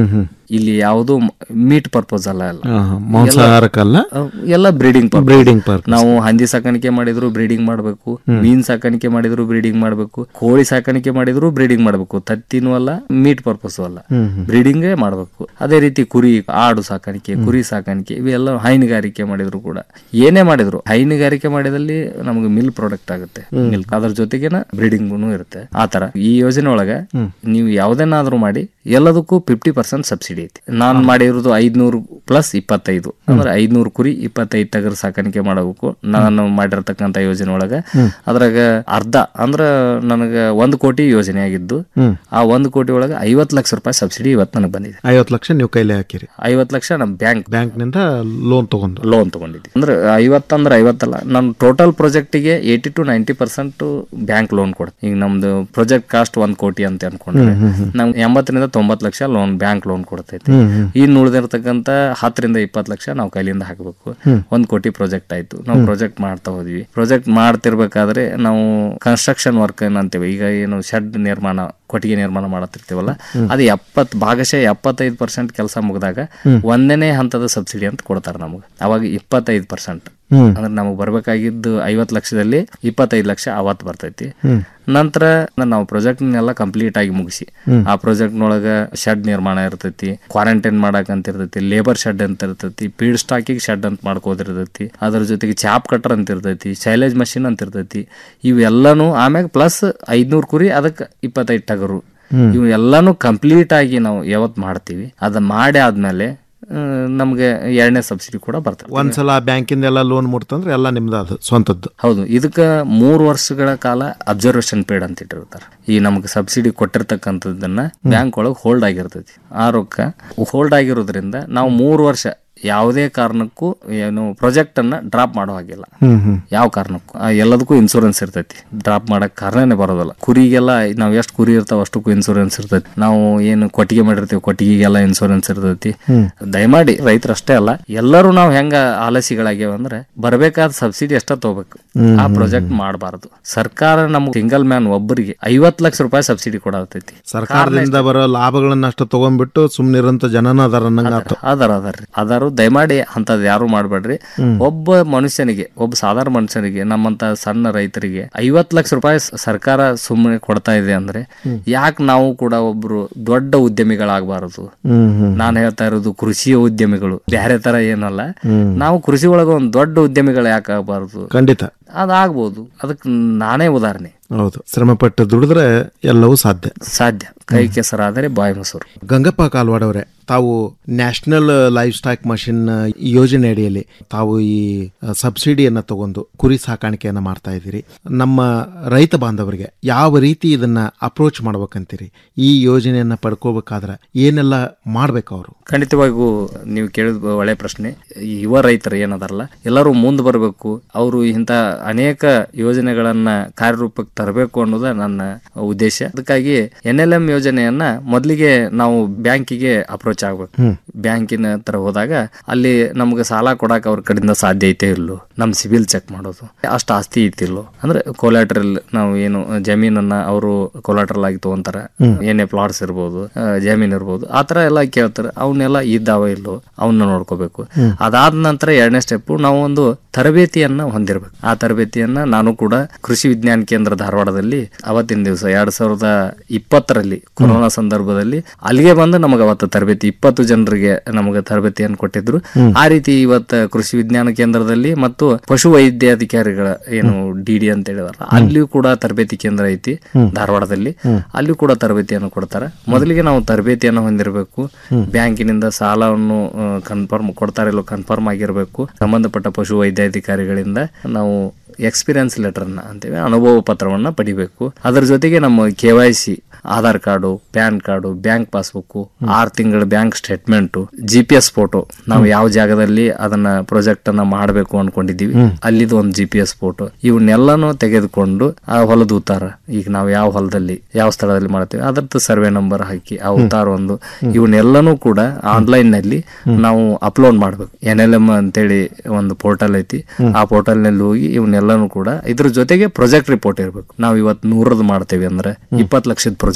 ಇಲ್ಲಿ ಯಾವುದು ಮೀಟ್ ಪರ್ಪಸ್ ಅಲ್ಲ ಎಲ್ಲ ಆಹಾ, ಮಾಂಸಾಹಾರಕ್ಕಲ್ಲ? ಎಲ್ಲ- ಎಲ್ಲ ಬ್ರೀಡಿಂಗ್ Breeding purpose. ನಾವು ಹಂದಿ ಸಾಕಾಣಿಕೆ ಮಾಡಿದ್ರು ಬ್ರೀಡಿಂಗ್ ಮಾಡಬೇಕು ಹ್ಮ್. ಮೀನ್ ಸಾಕಾಣಿಕೆ ಮಾಡಿದ್ರು ಬ್ರೀಡಿಂಗ್ ಮಾಡಬೇಕು ಕೋಳಿ ಸಾಕಾಣಿಕೆ ಮಾಡಿದ್ರು ಬ್ರೀಡಿಂಗ್ ಮಾಡಬೇಕು ತತ್ತಿನೂ ಅಲ್ಲ ಮೀಟ್ ಪರ್ಪಸ್ ಅಲ್ಲ ಹ್ಮ್, ಹ್ಮ್. ಬ್ರೀಡಿಂಗ್ ಮಾಡಬೇಕು ಅದೇ ರೀತಿ ಕುರಿ ಆಡು ಸಾಕಾಣಿಕೆ ಕುರಿ ಸಾಕಾಣಿಕೆ ಇವೆಲ್ಲ ಹೈನುಗಾರಿಕೆ ಮಾಡಿದ್ರು ಕೂಡ ಏನೇ ಮಾಡಿದ್ರು ಹೈನುಗಾರಿಕೆ ಮಾಡಿದಲ್ಲಿ ನಮಗೆ ಮಿಲ್ ಪ್ರಾಡಕ್ಟ್ ಆಗುತ್ತೆ ಹ್ಮ್. ಮಿಲ್ಕ್ ಅದ್ರ ಜೊತೆಗೇನ ಬ್ರೀಡಿಂಗ್ನು ಇರುತ್ತೆ ಆತರ ಈ ಯೋಜನೆ ಒಳಗ ಹ್ಮ್. ನೀವು ಯಾವ್ದನ್ನಾದ್ರೂ ಮಾಡಿ ಎಲ್ಲದಕ್ಕೂ ಫಿಫ್ಟಿ ಪರ್ಸೆಂಟ್ ಸಬ್ಸಿಡಿ ಐತಿ ನಾನ್ ಮಾಡಿರೋದು ಐದ್ನೂರು ಪ್ಲಸ್ ಇಪ್ಪತ್ತೈದು ಅಂದ್ರೆ ಐದ್ನೂರು ಕುರಿ ಇಪ್ಪತ್ತೈದು ಟಗರ್ ಸಾಕಾಣಿಕೆ ಮಾಡಬೇಕು ನಾನು ಮಾಡಿರ್ತಕ್ಕಂತ ಯೋಜನೆ ಒಳಗ ಹ್ಮ್. ಅದ್ರಾಗ ಅರ್ಧ ಅಂದ್ರ ನನಗ ಒಂದ್ ಕೋಟಿ ಯೋಜನೆ ಆಗಿದ್ದು ಹ್ಮ್. ಆ ಒಂದ್ ಕೋಟಿ ಒಳಗ ಐವತ್ ಲಕ್ಷ ರೂಪಾಯಿ ಸಬ್ಸಿಡಿ ಇವತ್ತು ನನಗೆ ಬಂದಿದೆ ಐವತ್ತು ಲಕ್ಷ ನೀವು ಕೈಲಿ ಹಾಕಿರಿ ಐವತ್ ಲಕ್ಷ ನಮ್ ಬ್ಯಾಂಕ್ ಬ್ಯಾಂಕ್ನಿಂದ ಲೋನ್ ತಗೊಂಡು ಲೋನ್ ತಗೊಂಡಿದ್ದೆ ಅಂದ್ರೆ ಐವತ್ತಂದ್ರೆ ಐವತ್ತಲ್ಲ ನಾನು ಟೋಟಲ್ ಪ್ರಾಜೆಕ್ಟಿಗೆ eighty to ninety percent bank loan ಕೊಡುತ್ತೆ ಈಗ ನಮ್ದು ಪ್ರಾಜೆಕ್ಟ್ ಕಾಸ್ಟ್ ಒಂದ್ ಕೋಟಿ ಅಂತ ಅನ್ಕೊಂಡ್ರೆ ಹ್ಮ್, ಹ್ಮ್, ಹ್ಮ್. ನಮ್ಗೆ ಎಂಬತ್ತರಿಂದ ತೊಂಬತ್ತು ಲಕ್ಷ ಲೋನ್ ಬ್ಯಾಂಕ್ ಲೋನ್ ಕೊಡ್ತೈತಿ ಹ್ಮ್, ಹ್ಮ್. ಇನ್ನು ಉಳಿದಿರ್ತಕ್ಕಂಥ ಹತ್ತರಿಂದ ಇಪ್ಪತ್ತು ಲಕ್ಷ ನಾವು ಕೈಲಿಂದ ಹಾಕಬೇಕು ಹ್ಮ್. ಒಂದ್ ಕೋಟಿ ಪ್ರಾಜೆಕ್ಟ್ ಆಯ್ತು ನಾವು ಹ್ಮ್. ಪ್ರಾಜೆಕ್ಟ್ ಮಾಡ್ತಾ ಹೋದ್ವಿ ಪ್ರಾಜೆಕ್ಟ್ ಮಾಡ್ತಿರ್ಬೇಕಾದ್ರೆ ನಾವು ಕನ್ಸ್ಟ್ರಕ್ಷನ್ ವರ್ಕ್ ಏನಂತೀವಿ ಈಗ ಏನು ಶೆಡ್ ನಿರ್ಮಾಣ ಕೊಟ್ಟಿಗೆ ನಿರ್ಮಾಣ ಮಾಡತ್ತಿರ್ತೀವಲ್ಲ ಹ್ಮ್. ಅದು ಎಪ್ಪತ್ ಭಾಗಶಃ ಎಪ್ಪತ್ತೈದು ಪರ್ಸೆಂಟ್ ಕೆಲಸ ಮುಗಿದಾಗ ಹ್ಮ್. ಒಂದನೇ ಹಂತದ ಸಬ್ಸಿಡಿ ಅಂತ ಕೊಡ್ತಾರೆ ನಮಗೆ ಅವಾಗ ಇಪ್ಪತ್ತೈದು ಪರ್ಸೆಂಟ್ ಹ್ಮ್. ಅಂದ್ರೆ ನಮಗೆ ಬರ್ಬೇಕಾಗಿದ್ದು ಐವತ್ತು ಲಕ್ಷದಲ್ಲಿ ಇಪ್ಪತ್ತೈದು ಲಕ್ಷ ಅವತ್ತು ಬರ್ತೈತಿ ಹ್ಮ್. ನಂತರ ನಾವು ಪ್ರಾಜೆಕ್ಟ್ನೆಲ್ಲ ಕಂಪ್ಲೀಟ್ ಆಗಿ ಮುಗಿಸಿ ಹ್ಮ್. ಆ ಪ್ರಾಜೆಕ್ಟ್ನೊಳಗ ಶೆಡ್ ನಿರ್ಮಾಣ ಇರ್ತೈತಿ ಕ್ವಾರಂಟೈನ್ ಮಾಡಕ್ ಅಂತ ಇರ್ತೈತಿ ಲೇಬರ್ ಶೆಡ್ ಅಂತ ಇರ್ತೈತಿ ಫೀಡ್ ಸ್ಟಾಕಿಗೆ ಶೆಡ್ ಅಂತ ಮಾಡ್ಕೋದಿರ್ತೈತಿ ಅದ್ರ ಜೊತೆಗೆ ಚಾಪ್ ಕಟರ್ ಅಂತ ಇರ್ತೈತಿ ಶೈಲೇಜ್ ಮಷಿನ್ ಅಂತ ಇರ್ತೈತಿ ಇವೆಲ್ಲನೂ ಆಮ್ಯಾಗ ಪ್ಲಸ್ ಐದ್ನೂರು ಕುರಿ ಅದಕ್ಕೆ ಇಪ್ಪತ್ತೈದು ಟಗರು ಹ್ಮ್. ಇವು ಎಲ್ಲಾನು ಕಂಪ್ಲೀಟ್ ಆಗಿ ನಾವು ಯಾವತ್ತು ಮಾಡ್ತೀವಿ ಅದ ಮಾಡಿ ಆದ್ಮೇಲೆ ಆ, ನಮ್ಗೆ ಎರಡನೇ ಸಬ್ಸಿಡಿ ಕೂಡ ಬರ್ತದೆ ಒಂದ್ಸಲ ಬ್ಯಾಂಕಿಂದ ಎಲ್ಲ ಲೋನ್ ಮುಟ್ತಂದ್ರೆ ಎಲ್ಲ ನಿಮ್ದು ಅದು ಸ್ವಂತದ್ದು ಹೌದು ಇದಕ್ಕೆ ಮೂರು ವರ್ಷಗಳ ಕಾಲ ಅಬ್ಸರ್ವೇಷನ್ ಪೀರಿಯಡ್ ಅಂತ ಇಟ್ಟಿರ್ತಾರೆ ಈ ನಮ್ಗೆ ಸಬ್ಸಿಡಿ ಕೊಟ್ಟಿರ್ತಕ್ಕಂಥದ್ದನ್ನ ಬ್ಯಾಂಕ್ ಒಳಗೆ ಹೋಲ್ಡ್ ಆಗಿರ್ತೈತಿ ಆ ರೊಕ್ಕ ಹೋಲ್ಡ್ ಆಗಿರೋದ್ರಿಂದ ನಾವು ಮೂರು ವರ್ಷ ಯಾವುದೇ ಕಾರಣಕ್ಕೂ ಏನು ಪ್ರಾಜೆಕ್ಟ್ ಅನ್ನ ಡ್ರಾಪ್ ಮಾಡೋ ಹಾಗಿಲ್ಲ ಹ್ಮ್ ಹ್ಮ್ ಯಾವ ಕಾರಣಕ್ಕೂ ಆ ಎಲ್ಲದಕ್ಕೂ ಇನ್ಸೂರೆನ್ಸ್ ಇರ್ತೈತಿ ಡ್ರಾಪ್ ಮಾಡಕ್ ಕಾರಣನೇ ಬರೋದಿಲ್ಲ ಕುರಿಗೆಲ್ಲ ನಾವ್ ಎಷ್ಟು ಕುರಿ ಇರ್ತಾವ ಅಷ್ಟಕ್ಕೂ ಇನ್ಸೂರೆನ್ಸ್ ಇರ್ತೈತಿ ನಾವು ಏನು ಕೊಟ್ಟಿಗೆ ಮಾಡಿರ್ತೀವಿ ಕೊಟ್ಟಿಗೆಗೆಲ್ಲ ಇನ್ಸೂರೆನ್ಸ್ ಇರ್ತೈತಿ ಹ್ಮ್. ದಯಮಾಡಿ ರೈತರು ಅಷ್ಟೇ ಅಲ್ಲ ಎಲ್ಲರೂ ನಾವು ಹೆಂಗ ಆಲಸಿಗಳಾಗ್ಯಾವ ಅಂದ್ರೆ ಬರ್ಬೇಕಾದ ಸಬ್ಸಿಡಿ ಎಷ್ಟ ತಗೋಬೇಕು ಹ್ಮ್, ಆ ಹ್ಮ್, ಪ್ರಾಜೆಕ್ಟ್ ಮಾಡಬಾರದು ಸರ್ಕಾರ ನಮ್ಗೆ ಸಿಂಗಲ್ ಮ್ಯಾನ್ ಒಬ್ಬರಿಗೆ ಐವತ್ ಲಕ್ಷ ರೂಪಾಯಿ ಸಬ್ಸಿಡಿ ಕೊಡತೈತಿ ಸರ್ಕಾರದಿಂದ ಬರೋ ಲಾಭಗಳನ್ನ ಅಷ್ಟು ತಗೊಂಡ್ಬಿಟ್ಟು ಸುಮ್ನಿರಂತ ಜನನ ಅದಾರ ಅನ್ನಂಗ ಆತು ಅದಾರ ಅದಾರ್ರಿ ಅದಾರು ದಯಮಾಡಿ ಅಂತದ್ ಯಾರು ಮಾಡ್ಬೇಡ್ರಿ ಹ್ಮ್. ಒಬ್ಬ ಮನುಷ್ಯನಿಗೆ ಒಬ್ಬ ಸಾಧಾರಣ ಮನುಷ್ಯನಿಗೆ ನಮ್ಮಂತ ಸಣ್ಣ ರೈತರಿಗೆ ಐವತ್ ಲಕ್ಷ ರೂಪಾಯಿ ಸ- ಸರ್ಕಾರ ಸುಮ್ಮನೆ ಕೊಡ್ತಾ ಇದೆ ಅಂದ್ರೆ ಹ್ಮ್. ಯಾಕೆ ನಾವು ಕೂಡ ಒಬ್ರು ದೊಡ್ಡ ಉದ್ಯಮಿಗಳಾಗಬಾರದು ಹ್ಮ್ ಹ್ಮ್ ನಾನು ಹೇಳ್ತಾ ಇರೋದು ಕೃಷಿಯ ಉದ್ಯಮಿಗಳು ಬೇರೆ ತರ ಏನಲ್ಲ ಹ್ಮ್. ನಾವು ಕೃಷಿ ಒಳಗ ಒಂದು ದೊಡ್ಡ ಉದ್ಯಮಿಗಳು ಯಾಕೆ ಆಗಬಾರದು ಖಂಡಿತ ಅದಾಗ್ಬೋದು ಅದಕ್ಕೆ ನಾನೇ ಉದಾಹರಣೆ ಹೌದು ಶ್ರಮಪಟ್ಟು ದುಡಿದ್ರೆ ಎಲ್ಲವೂ ಸಾಧ್ಯ ಸಾಧ್ಯ ಕೈ ಕೆಸರಾದರೆ ಬಾಯಿ ಮೊಸರು ಗಂಗಪ್ಪ ಕಾಲ್ವಾಡ್ ಅವರೇ ತಾವು ನ್ಯಾಷನಲ್ ಲೈಫ್ ಸ್ಟಾಕ್ ಮಷಿನ್ ಯೋಜನೆ ಅಡಿಯಲ್ಲಿ ತಾವು ಈ ಸಬ್ಸಿಡಿಯನ್ನ ತಗೊಂಡು ಕುರಿ ಸಾಕಾಣಿಕೆಯನ್ನ ಮಾಡ್ತಾ ಇದ್ದೀರಿ ನಮ್ಮ ರೈತ ಬಾಂಧವರಿಗೆ ಯಾವ ರೀತಿ ಇದನ್ನ ಅಪ್ರೋಚ್ ಮಾಡ್ಬೇಕಂತೀರಿ ಈ ಯೋಜನೆಯನ್ನ ಪಡ್ಕೋಬೇಕಾದ್ರೆ ಏನೆಲ್ಲ ಮಾಡ್ಬೇಕು ಅವರು ಖಂಡಿತವಾಗಿಯೂ ನೀವು ಕೇಳಿದ ಒಳ್ಳೆ ಪ್ರಶ್ನೆ ಈ ಯುವ ರೈತರು ಏನದಾರಲ್ಲ ಎಲ್ಲರೂ ಮುಂದೆ ಬರಬೇಕು ಅವರು ಇಂಥ ಅನೇಕ ಯೋಜನೆಗಳನ್ನ ಕಾರ್ಯರೂಪಕ್ಕೆ ತರಬೇಕು ಅನ್ನೋದ ನನ್ನ ಉದ್ದೇಶ ಅದಕ್ಕಾಗಿ ಎನ್ ಎಲ್ ಎಂ ಯೋಜನೆಯನ್ನ ಮೊದಲಿಗೆ ನಾವು ಬ್ಯಾಂಕಿಗೆ ಅಪ್ರೋಚ್ ಆಗ್ಬೇಕು ಹ್ಮ್. ಬ್ಯಾಂಕಿನ ಹತ್ರ ಹೋದಾಗ ಅಲ್ಲಿ ನಮ್ಗೆ ಸಾಲ ಕೊಡಾಕ ಅವ್ರ ಕಡೆಯಿಂದ ಸಾಧ್ಯ ಐತೆ ಇಲ್ಲೋ ನಮ್ ಸಿಬಿಲ್ ಚೆಕ್ ಮಾಡೋದು ಅಷ್ಟು ಆಸ್ತಿ ಐತಿಲ್ಲೋ ಅಂದ್ರೆ ಕೊಲಾಟ್ರಲ್ ನಾವು ಏನು ಜಮೀನನ್ನ ಅವರು ಕೊಲಾಟ್ರಲ್ ಆಗಿ ತಗೊಂತಾರ ಹ್ಮ್. ಏನೇ ಪ್ಲಾಟ್ಸ್ ಇರ್ಬೋದು ಆ, ಜಮೀನ್ ಇರ್ಬೋದು ಆ ತರ ಎಲ್ಲ ಕೇಳ್ತಾರೆ ಅವನ್ನೆಲ್ಲ ಇದ್ದಾವ ಇಲ್ಲೋ ಅವನ್ನ ನೋಡ್ಕೋಬೇಕು ಹ್ಮ್. ಅದಾದ ನಂತರ ಎರಡನೇ ಸ್ಟೆಪ್ ನಾವು ಒಂದು ತರಬೇತಿಯನ್ನ ಹೊಂದಿರಬೇಕು ಆ ತರಬೇತಿಯನ್ನ ನಾನು ಕೂಡ ಕೃಷಿ ವಿಜ್ಞಾನ ಕೇಂದ್ರ ಧಾರವಾಡದಲ್ಲಿ ಅವತ್ತಿನ ದಿವಸ ಎರಡ್ ಸಾವಿರದ ಇಪ್ಪತ್ತರಲ್ಲಿ ಕೊರೋನಾ ಸಂದರ್ಭದಲ್ಲಿ ಅಲ್ಲಿಗೆ ಬಂದು ನಮಗೆ ಅವತ್ತು ತರಬೇತಿ ಇಪ್ಪತ್ತು ಜನರಿಗೆ ನಮಗೆ ತರಬೇತಿಯನ್ನು ಕೊಟ್ಟಿದ್ರು ಹ್ಮ್. ಆ ರೀತಿ ಇವತ್ತು ಕೃಷಿ ವಿಜ್ಞಾನ ಕೇಂದ್ರದಲ್ಲಿ ಮತ್ತು ಪಶು ವೈದ್ಯಾಧಿಕಾರಿಗಳ ಏನು ಡಿ ಡಿ ಅಂತ ಹೇಳಿದಾರ ಅಲ್ಲಿಯೂ ಕೂಡ ತರಬೇತಿ ಕೇಂದ್ರ ಐತಿ ಹ್ಮ್. ಧಾರವಾಡದಲ್ಲಿ ಹ್ಮ್. ಅಲ್ಲಿಯೂ ಕೂಡ ತರಬೇತಿಯನ್ನು ಕೊಡ್ತಾರೆ ಮೊದಲಿಗೆ ನಾವು ತರಬೇತಿಯನ್ನು ಹೊಂದಿರಬೇಕು ಹ್ಮ್. ಬ್ಯಾಂಕಿನಿಂದ ಸಾಲವನ್ನು ಕನ್ಫರ್ಮ್ ಕೊಡ್ತಾರಿಲ್ಲೋ ಕನ್ಫರ್ಮ್ ಆಗಿರಬೇಕು ಸಂಬಂಧಪಟ್ಟ ಪಶು ವೈದ್ಯಾಧಿಕಾರಿಗಳಿಂದ ನಾವು ಎಕ್ಸ್ಪೀರಿಯನ್ಸ್ ಲೆಟರ್ನ ಅಂತೀವಿ ಅನುಭವ ಪತ್ರವನ್ನ ಪಡಿಬೇಕು ಅದರ ಜೊತೆಗೆ ನಮ್ಮ K Y C Aadhaar card PAN card bank passbook ಆರು ತಿಂಗಳ bank statement G P S photo ನಾವು ಯಾವ ಜಾಗದಲ್ಲಿ ಅದನ್ನ ಪ್ರಾಜೆಕ್ಟ್ ಅನ್ನ ಮಾಡಬೇಕು ಅನ್ಕೊಂಡಿದೀವಿ ಹ್ಮ್. ಅಲ್ಲಿದು ಒಂದು ಜಿ ಪಿ ಎಸ್ ಫೋಟೋ ಇವನ್ನೆಲ್ಲಾನು ತೆಗೆದುಕೊಂಡು ಆ ಹೊಲದ ಉತ್ತಾರ ಈಗ ನಾವು ಯಾವ ಹೊಲದಲ್ಲಿ ಯಾವ ಸ್ಥಳದಲ್ಲಿ ಮಾಡ್ತೀವಿ ಅದರದ್ದು ಸರ್ವೆ ನಂಬರ್ ಹಾಕಿ ಆ ಉತ್ತಾರ ಒಂದು ಇವನ್ನೆಲ್ಲನೂ ಕೂಡ ಆನ್ಲೈನ್ ನಲ್ಲಿ ನಾವು ಅಪ್ಲೋಡ್ ಮಾಡ್ಬೇಕು ಎನ್ ಎಲ್ ಎಂ ಅಂತೇಳಿ ಒಂದು ಪೋರ್ಟಲ್ ಐತಿ ಹ್ಮ್. ಆ ಪೋರ್ಟಲ್ ನಲ್ಲಿ ಹೋಗಿ ಇವನ್ನೆಲ್ಲಾನು ಕೂಡ ಇದ್ರ ಜೊತೆಗೆ ಪ್ರಾಜೆಕ್ಟ್ ರಿಪೋರ್ಟ್ ಇರಬೇಕು ನಾವು ಇವತ್ತು ನೂರದ್ ಮಾಡ್ತೇವೆ ಅಂದ್ರೆ ಇಪ್ಪತ್ತು ಲಕ್ಷದ ಪ್ರಾಜೆಕ್ಟ್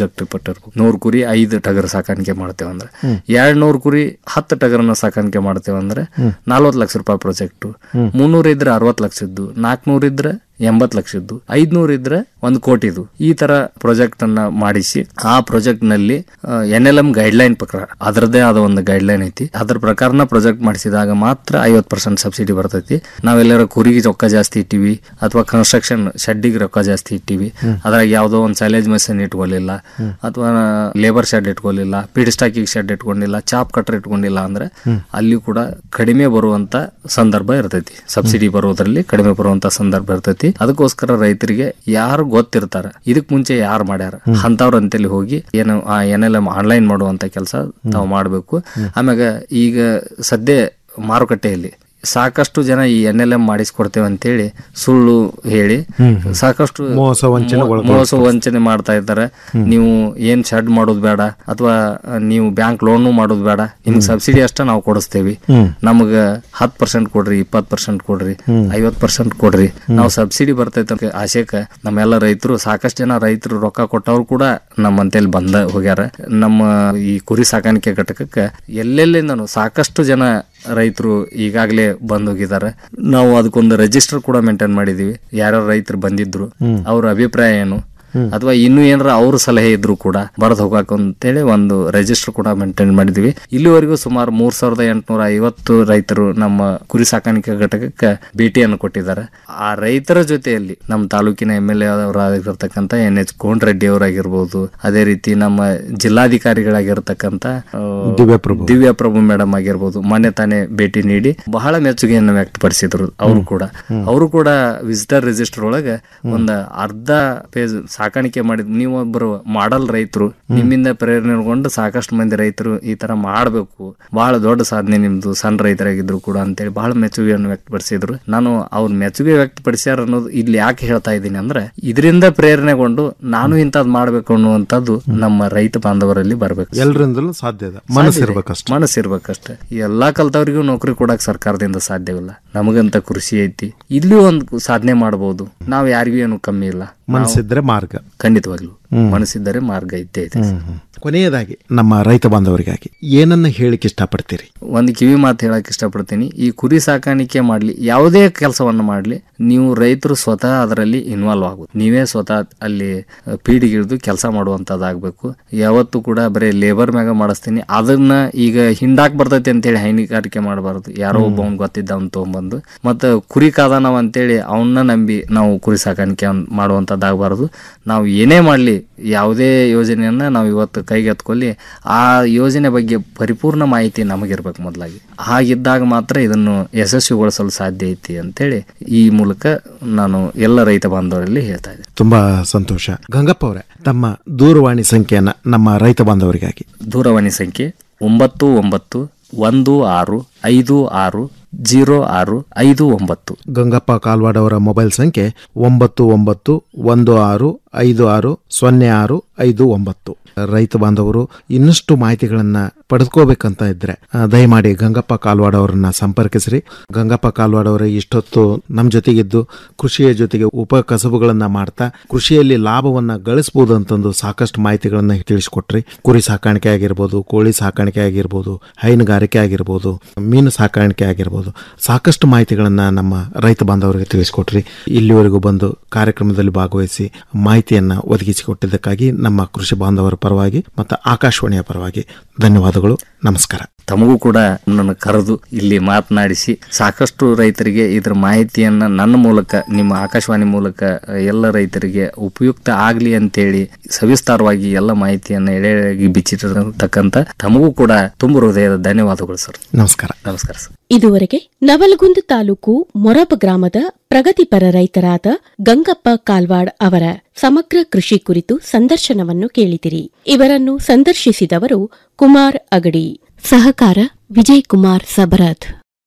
ಪ್ರಾಜೆಕ್ಟ್ ರಿಪೋರ್ಟ್ ಇರ್ಬೇಕು ನೂರು ಕುರಿ ಐದು ಟಗರ್ ಸಾಕಾಣಿಕೆ ಮಾಡ್ತೇವೆ ಅಂದ್ರೆ ಹ್ಮ್. ಎರಡ್ ನೂರು ಕುರಿ ಹತ್ತು ಟಗರನ್ನ ಸಾಕಾಣಿಕೆ ಮಾಡ್ತೇವೆ ಅಂದ್ರೆ ಹ್ಮ್. ನಲ್ವತ್ತು ಲಕ್ಷ ರೂಪಾಯಿ ಪ್ರಾಜೆಕ್ಟ್ ಹ್ಮ್. ಮುನ್ನೂರು ಇದ್ರೆ ಅರವತ್ತು ಲಕ್ಷದ್ದು ನಾಲ್ಕನೂರು ಇದ್ರೆ ಎಂಬತ್ತು ಲಕ್ಷದ್ದು ಐದ್ನೂರು ಇದ್ರೆ ಒಂದು ಕೋಟಿದು ಈ ತರ ಪ್ರಾಜೆಕ್ಟ್ ಅನ್ನ ಮಾಡಿಸಿ ಆ ಪ್ರಾಜೆಕ್ಟ್ ನಲ್ಲಿ N L M guideline ಪ್ರಕಾರ ಅದರದೇ ಆದ ಒಂದು ಗೈಡ್ ಲೈನ್ ಐತಿ ಅದ್ರ ಪ್ರಕಾರನ ಪ್ರಾಜೆಕ್ಟ್ ಮಾಡಿಸಿದಾಗ ಮಾತ್ರ ಐವತ್ತು ಪರ್ಸೆಂಟ್ ಸಬ್ಸಿಡಿ ಬರ್ತೈತಿ ನಾವೆಲ್ಲರ ಕುರಿಗೆ ರೊಕ್ಕ ಜಾಸ್ತಿ ಇಟ್ಟಿವಿ ಅಥವಾ ಕನ್ಸ್ಟ್ರಕ್ಷನ್ ಶೆಡ್ಡಿಗೆ ರೊಕ್ಕ ಜಾಸ್ತಿ ಇಟ್ಟಿವಿ ಹ್ಮ್. ಅದ್ರಾಗ ಯಾವುದೋ ಒಂದು ಸೈಲೇಜ್ ಮೆಷಿನ್ ಇಟ್ಕೊಲಿಲ್ಲ ಹ್ಮ್. ಅಥವಾ ಲೇಬರ್ ಶೆಡ್ ಇಟ್ಕೊಲಿಲ್ಲ ಪೀಡ್ ಸ್ಟಾಕಿಂಗ್ ಶೆಡ್ ಇಟ್ಕೊಂಡಿಲ್ಲ ಚಾಪ್ ಕಟ್ರ್ ಇಟ್ಕೊಂಡಿಲ್ಲ ಅಂದ್ರೆ ಹ್ಮ್. ಅಲ್ಲಿ ಕೂಡ ಕಡಿಮೆ ಬರುವಂತ ಸಂದರ್ಭ ಇರ್ತೈತಿ ಸಬ್ಸಿಡಿ ಬರೋದ್ರಲ್ಲಿ ಕಡಿಮೆ ಬರುವಂತ ಸಂದರ್ಭ ಇರ್ತೈತಿ ಅದಕ್ಕೋಸ್ಕರ ರೈತರಿಗೆ ಯಾರು ಗೊತ್ತಿರ್ತಾರ ಇದಕ್ ಮುಂಚೆ ಯಾರು ಮಾಡ್ಯಾರ ಅಂತವ್ರ ಅಂತೇಳಿ ಹೋಗಿ ಏನು ಆ ಎನ್ ಎಲ್ ಎಂ ಆನ್ಲೈನ್ ಮಾಡುವಂತ ಕೆಲಸ ತಾವು ಮಾಡಬೇಕು ಆಮ್ಯಾಗ ಈಗ ಸದ್ಯ ಮಾರುಕಟ್ಟೆಯಲ್ಲಿ ಸಾಕಷ್ಟು ಜನ ಈ ಎನ್ ಎಲ್ ಎಂ ಮಾಡಿಸ್ಕೊಡ್ತೇವೆ ಅಂತೇಳಿ ಸುಳ್ಳು ಹೇಳಿ ಹ್ಮ್. ಸಾಕಷ್ಟು ಮೋಸ ವಂಚನೆ ಮೋ- ಒಳಗೊಳ್ಸ್ತಾರೆ. ಮೋಸ ವಂಚನೆ ಮಾಡ್ತಾ ಇದ್ದಾರೆ ಹ್ಮ್. ನೀವು ಏನ್ ಶೆಡ್ ಮಾಡೋದು ಬೇಡ ಅಥವಾ ನೀವು ಬ್ಯಾಂಕ್ ಲೋನ್ ಮಾಡೋದು ಬೇಡ ನಿಮ್ಗೆ ಸಬ್ಸಿಡಿ ಅಷ್ಟ ನಾವು ಕೊಡಿಸ್ತೇವಿ ಹ್ಮ್. ನಮಗ ಹತ್ತು ಪರ್ಸೆಂಟ್ ಕೊಡ್ರಿ ಇಪ್ಪತ್ತು ಪರ್ಸೆಂಟ್ ಕೊಡ್ರಿ ಹ್ಮ್. ಐವತ್ ಪರ್ಸೆಂಟ್ ಕೊಡ್ರಿ ನಾವು ಸಬ್ಸಿಡಿ ಬರ್ತೈತೆ ಅಂತ ಆಶೆಕ ನಮ್ಮೆಲ್ಲ ರೈತರು ಸಾಕಷ್ಟು ಜನ ರೈತರು ರೊಕ್ಕ ಕೊಟ್ಟವ್ರು ಕೂಡ ನಮ್ಮಂತೇಳಿ ಬಂದ ಹೋಗ್ಯಾರ ನಮ್ಮ ಈ ಕುರಿ ಸಾಕಾಣಿಕೆ ಘಟಕಕ್ಕೆ ಎಲ್ಲೆಲ್ಲಿಂದನು ಸಾಕಷ್ಟು ಜನ ರೈತರು ಈಗಾಗಲೇ ಬಂದ್ ಹೋಗಿದ್ದಾರೆ ನಾವು ಅದಕ್ಕೊಂದು ರಿಜಿಸ್ಟರ್ ಕೂಡ ಮೇಂಟೈನ್ ಮಾಡಿದೀವಿ ಯಾರ್ಯಾರು ರೈತರು ಬಂದಿದ್ರು ಹ್ಮ್. ಅವ್ರ ಅಭಿಪ್ರಾಯ ಏನು ಹ್ಮ್. ಅಥವಾ ಇನ್ನೂ ಏನಾರ ಅವ್ರ ಸಲಹೆ ಇದ್ರು ಕೂಡ ಬರೆದು ಹೋಗಾಕ ಅಂತೇಳಿ ಒಂದು ರಿಜಿಸ್ಟರ್ ಕೂಡ ಮೇಂಟೈನ್ ಮಾಡಿದೀವಿ ಇಲ್ಲಿವರೆಗೂ ಸುಮಾರು ಮೂರ್ ಸಾವಿರದ ಎಂಟುನೂರ ಐವತ್ತು ರೈತರು ನಮ್ಮ ಕುರಿ ಸಾಕಾಣಿಕೆ ಘಟಕಕ್ಕೆ ಭೇಟಿಯನ್ನು ಕೊಟ್ಟಿದ್ದಾರೆ ಆ ರೈತರ ಜೊತೆಯಲ್ಲಿ ನಮ್ಮ ತಾಲೂಕಿನ ಎಂ ಎಲ್ ಎ ಅವರಾಗಿರ್ತಕ್ಕಂಥ ಎನ್ ಎಚ್ ಕೋಂಡ್ರೆಡ್ಡಿ ಅವರಾಗಿರ್ಬೋದು ಅದೇ ರೀತಿ ನಮ್ಮ ಜಿಲ್ಲಾಧಿಕಾರಿಗಳಾಗಿರ್ತಕ್ಕಂಥ ಆ, ದಿವ್ಯಪ್ರಭು. ದಿವ್ಯಪ್ರಭು ಮೇಡಮ್ ಆಗಿರ್ಬೋದು ಮೊನ್ನೆ ತಾನೇ ಭೇಟಿ ನೀಡಿ ಬಹಳ ಮೆಚ್ಚುಗೆಯನ್ನು ವ್ಯಕ್ತಪಡಿಸಿದ್ರು ಅವರು ಕೂಡ ಅವರು ಕೂಡ ವಿಸಿಟರ್ ರಿಜಿಸ್ಟರ್ ಒಳಗೆ ಒಂದು ಅರ್ಧ ಪೇಜ್ ಸಾಕಾಣಿಕೆ ಮಾಡಿದ್ ನೀವು ಒಬ್ಬರು ಮಾಡಲ್ ರೈತರು ನಿಮ್ಮಿಂದ ಪ್ರೇರಣೆಗೊಂಡು ಸಾಕಷ್ಟು ಮಂದಿ ರೈತರು ಈ ತರ ಮಾಡಬೇಕು ಬಹಳ ದೊಡ್ಡ ಸಾಧನೆ ನಿಮ್ದು ಸಣ್ಣ ರೈತರಾಗಿದ್ರು ಕೂಡ ಅಂತೇಳಿ ಬಹಳ ಮೆಚ್ಚುಗೆಯನ್ನು ವ್ಯಕ್ತಪಡಿಸಿದ್ರು ನಾನು ಅವ್ರ ಮೆಚ್ಚುಗೆ ವ್ಯಕ್ತಪಡಿಸ್ಯಾರ ಅನ್ನೋದು ಇಲ್ಲಿ ಯಾಕೆ ಹೇಳ್ತಾ ಇದ್ದೀನಿ ಅಂದ್ರೆ ಇದರಿಂದ ಪ್ರೇರಣೆಗೊಂಡು ನಾನು ಇಂಥದ್ ಮಾಡ್ಬೇಕು ಅನ್ನುವಂಥದ್ದು ನಮ್ಮ ರೈತ ಬಾಂಧವರಲ್ಲಿ ಬರ್ಬೇಕು ಎಲ್ರಿಂದಲೂ ಸಾಧ್ಯ ಇದೆ ಮನಸ್ಸಿರ್ಬೇಕಷ್ಟೆ ಮನಸ್ಸಿರ್ಬೇಕಷ್ಟೇ ಈ ಎಲ್ಲಾ ಕಲ್ತವ್ರಿಗೂ ನೌಕರಿ ಕೊಡಕ್ ಸರ್ಕಾರದಿಂದ ಸಾಧ್ಯವಿಲ್ಲ ನಮಗಂತ ಕೃಷಿ ಐತಿ ಇಲ್ಲಿ ಒಂದು ಸಾಧನೆ ಮಾಡಬಹುದು ನಾವ್ ಯಾರಿಗೂ ಏನು ಕಮ್ಮಿ ಇಲ್ಲ ನಾವು- ಮನಸ್ಸಿದ್ರೆ ಮಾರ್ಗ ಖಂಡಿತವಾಗ್ಲು ಹ್ಮ್. ಮನಸ್ಸಿದ್ದರೆ ಮಾರ್ಗ ಇದ್ದೇ ಇದೆ ಹ್ಮ್, ಹ್ಮ್. ಕೊನೆಯದಾಗಿ ನಮ್ಮ ರೈತ ಬಾಂಧವರಿಗಾಗಿ ಏನನ್ನ ಹೇಳಿಕ್ ಇಷ್ಟಪಡ್ತೀರಿ ಒಂದು ಕಿವಿ ಮಾತು ಹೇಳಕ್ ಇಷ್ಟಪಡ್ತೀನಿ ಈ ಕುರಿ ಸಾಕಾಣಿಕೆ ಮಾಡ್ಲಿ ಯಾವುದೇ ಕೆಲಸವನ್ನು ಮಾಡ್ಲಿ ನೀವು ರೈತರು ಸ್ವತಃ ಅದರಲ್ಲಿ ಇನ್ವಾಲ್ವ್ ಆಗುದು ನೀವೇ ಸ್ವತಃ ಅಲ್ಲಿ ಪೀಡಿಗಿಳಿದು ಕೆಲಸ ಮಾಡುವಂತದ್ದಾಗಬೇಕು ಯಾವತ್ತೂ ಕೂಡ ಬರೀ ಲೇಬರ್ ಮ್ಯಾಗ ಮಾಡಿಸ್ತೀನಿ ಅದನ್ನ ಈಗ ಹಿಂಡಾಕ್ ಬರ್ತೈತಿ ಅಂತೇಳಿ ಹೈನುಗಾರಿಕೆ ಮಾಡಬಾರ್ದು ಯಾರೋ ಒಬ್ಬ ಅವ್ನ್ ಗೊತ್ತಿದ್ದ ಅವ್ನ್ ತಗೊಂಬಂದು ಮತ್ತ ಕುರಿ ಕಾದಾನವ ಅಂತೇಳಿ ಅವನ್ನ ನಂಬಿ ನಾವು ಕುರಿ ಸಾಕಾಣಿಕೆ ಅನ್- ಮಾಡುವಂತದ್ದಾಗಬಾರದು ನಾವು ಏನೇ ಮಾಡ್ಲಿ ಯಾವುದೇ ಯೋಜನೆಯನ್ನ ನಾವು ಇವತ್ತು ಕೈಗೆತ್ಕೊಳ್ಳಿ ಆ ಯೋಜನೆ ಬಗ್ಗೆ ಪರಿಪೂರ್ಣ ಮಾಹಿತಿ ನಮಗಿರ್ಬೇಕು ಮೊದಲಾಗಿ ಹಾಗಿದ್ದಾಗ ಮಾತ್ರ ಇದನ್ನು ಯಶಸ್ವಿಗೊಳಿಸಲು ಸಾಧ್ಯ ಐತಿ ಅಂತೇಳಿ ಈ ಮೂಲಕ ನಾನು ಎಲ್ಲ ರೈತ ಬಾಂಧವರಲ್ಲಿ ಹೇಳ್ತಾ ಇದ್ದೀನಿ ತುಂಬಾ ಸಂತೋಷ ಗಂಗಪ್ಪ ಅವರೇ ತಮ್ಮ ದೂರವಾಣಿ ಸಂಖ್ಯೆಯನ್ನ ನಮ್ಮ ರೈತ ಬಾಂಧವರಿಗಾಗಿ ದೂರವಾಣಿ ಸಂಖ್ಯೆ ಒಂಬತ್ತು ಒಂಬತ್ತು ಒಂದು ಆರು ಐದು ಆರು ಜೀರೋ ಆರು ಐದು ಒಂಬತ್ತು ಗಂಗಪ್ಪ ಕಾಲ್ವಾಡ್ ಅವರ ಮೊಬೈಲ್ ಸಂಖ್ಯೆ ಒಂಬತ್ತು ಒಂಬತ್ತು ಒಂದು ಆರು ಐದು ಆರು ಸೊನ್ನೆ ಆರು ಐದು ಒಂಬತ್ತು ರೈತ ಬಾಂಧವರು ಇನ್ನಷ್ಟು ಮಾಹಿತಿಗಳನ್ನ ಪಡೆದುಕೋಬೇಕಂತ ಇದ್ರೆ ಆ, ದಯಮಾಡಿ ಗಂಗಪ್ಪ ಕಾಲ್ವಾಡ್ ಅವರನ್ನ ಸಂಪರ್ಕಿಸ್ರಿ ಗಂಗಪ್ಪ ಕಾಲ್ವಾಡ್ ಅವರ ಇಷ್ಟೊತ್ತು ನಮ್ಮ ಜೊತೆಗಿದ್ದು ಕೃಷಿಯ ಜೊತೆಗೆ ಉಪ ಕಸಬುಗಳನ್ನ ಮಾಡ್ತಾ ಕೃಷಿಯಲ್ಲಿ ಲಾಭವನ್ನ ಗಳಿಸಬಹುದು ಅಂತಂದು ಸಾಕಷ್ಟು ಮಾಹಿತಿಗಳನ್ನ ತಿಳಿಸ್ಕೊಟ್ರಿ ಕುರಿ ಸಾಕಾಣಿಕೆ ಆಗಿರ್ಬೋದು ಕೋಳಿ ಸಾಕಾಣಿಕೆ ಆಗಿರ್ಬೋದು ಹೈನುಗಾರಿಕೆ ಆಗಿರ್ಬೋದು ಮೀನು ಸಾಕಾಣಿಕೆ ಆಗಿರ್ಬೋದು ಸಾಕಷ್ಟು ಮಾಹಿತಿಗಳನ್ನ ನಮ್ಮ ರೈತ ಬಾಂಧವರಿಗೆ ತಿಳಿಸ್ಕೊಟ್ರಿ ಇಲ್ಲಿವರೆಗೂ ಬಂದು ಕಾರ್ಯಕ್ರಮದಲ್ಲಿ ಭಾಗವಹಿಸಿ ಮಾಹಿತಿಯನ್ನ ಒದಗಿಸಿಕೊಟ್ಟಿದ್ದಕ್ಕಾಗಿ ನಮ್ಮ ಕೃಷಿ ಬಾಂಧವರ ಪರವಾಗಿ ಮತ್ತು ಆಕಾಶವಾಣಿಯ ಪರವಾಗಿ ಧನ್ಯವಾದಗಳು ನಮಸ್ಕಾರ ತಮಗೂ ಕೂಡ ನನ್ನ ಕರೆದು ಇಲ್ಲಿ ಮಾತನಾಡಿಸಿ ಸಾಕಷ್ಟು ರೈತರಿಗೆ ಇದರ ಮಾಹಿತಿಯನ್ನ ನನ್ನ ಮೂಲಕ ನಿಮ್ಮ ಆಕಾಶವಾಣಿ ಮೂಲಕ ಎಲ್ಲ ರೈತರಿಗೆ ಉಪಯುಕ್ತ ಆಗ್ಲಿ ಅಂತೇಳಿ ಸವಿಸ್ತಾರವಾಗಿ ಎಲ್ಲ ಮಾಹಿತಿಯನ್ನ ಎಳೆಯಾಗಿ ಬಿಚ್ಚಿರತಕ್ಕಂತ ತಮಗೂ ಕೂಡ ತುಂಬ ಹೃದಯದ ಧನ್ಯವಾದಗಳು ಸರ್ ನಮಸ್ಕಾರ ನಮಸ್ಕಾರ ಸರ್ ಇದುವರೆಗೆ ನವಲಗುಂದ ತಾಲೂಕು ಮೊರಬ ಗ್ರಾಮದ ಪ್ರಗತಿಪರ ರೈತರಾದ ಗಂಗಪ್ಪ ಕಾಲ್ವಾಡ್ ಅವರ ಸಮಗ್ರ ಕೃಷಿ ಕುರಿತು ಸಂದರ್ಶನವನ್ನು ಕೇಳಿದಿರಿ ಇವರನ್ನು ಸಂದರ್ಶಿಸಿದವರು ಕುಮಾರ್ ಅಗಡಿ ಸಹಕಾರ ವಿಜಯ್ ಕುಮಾರ್ ಸಬರದ್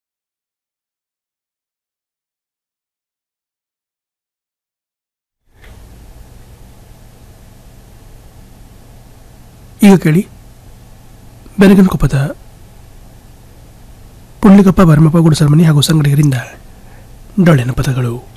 ಈಗ ಕೇಳಿ ಬೆನಗನಕೊಪ್ಪದ ಪುಣ್ಯಗಪ್ಪ ಭರಮಪ್ಪ ಗುಡಿಸಲ್ಮನಿ ಹಾಗೂ ಸಂಗಡಿಗರಿಂದ ಡೊಳ್ಳಿನ ಪದಗಳು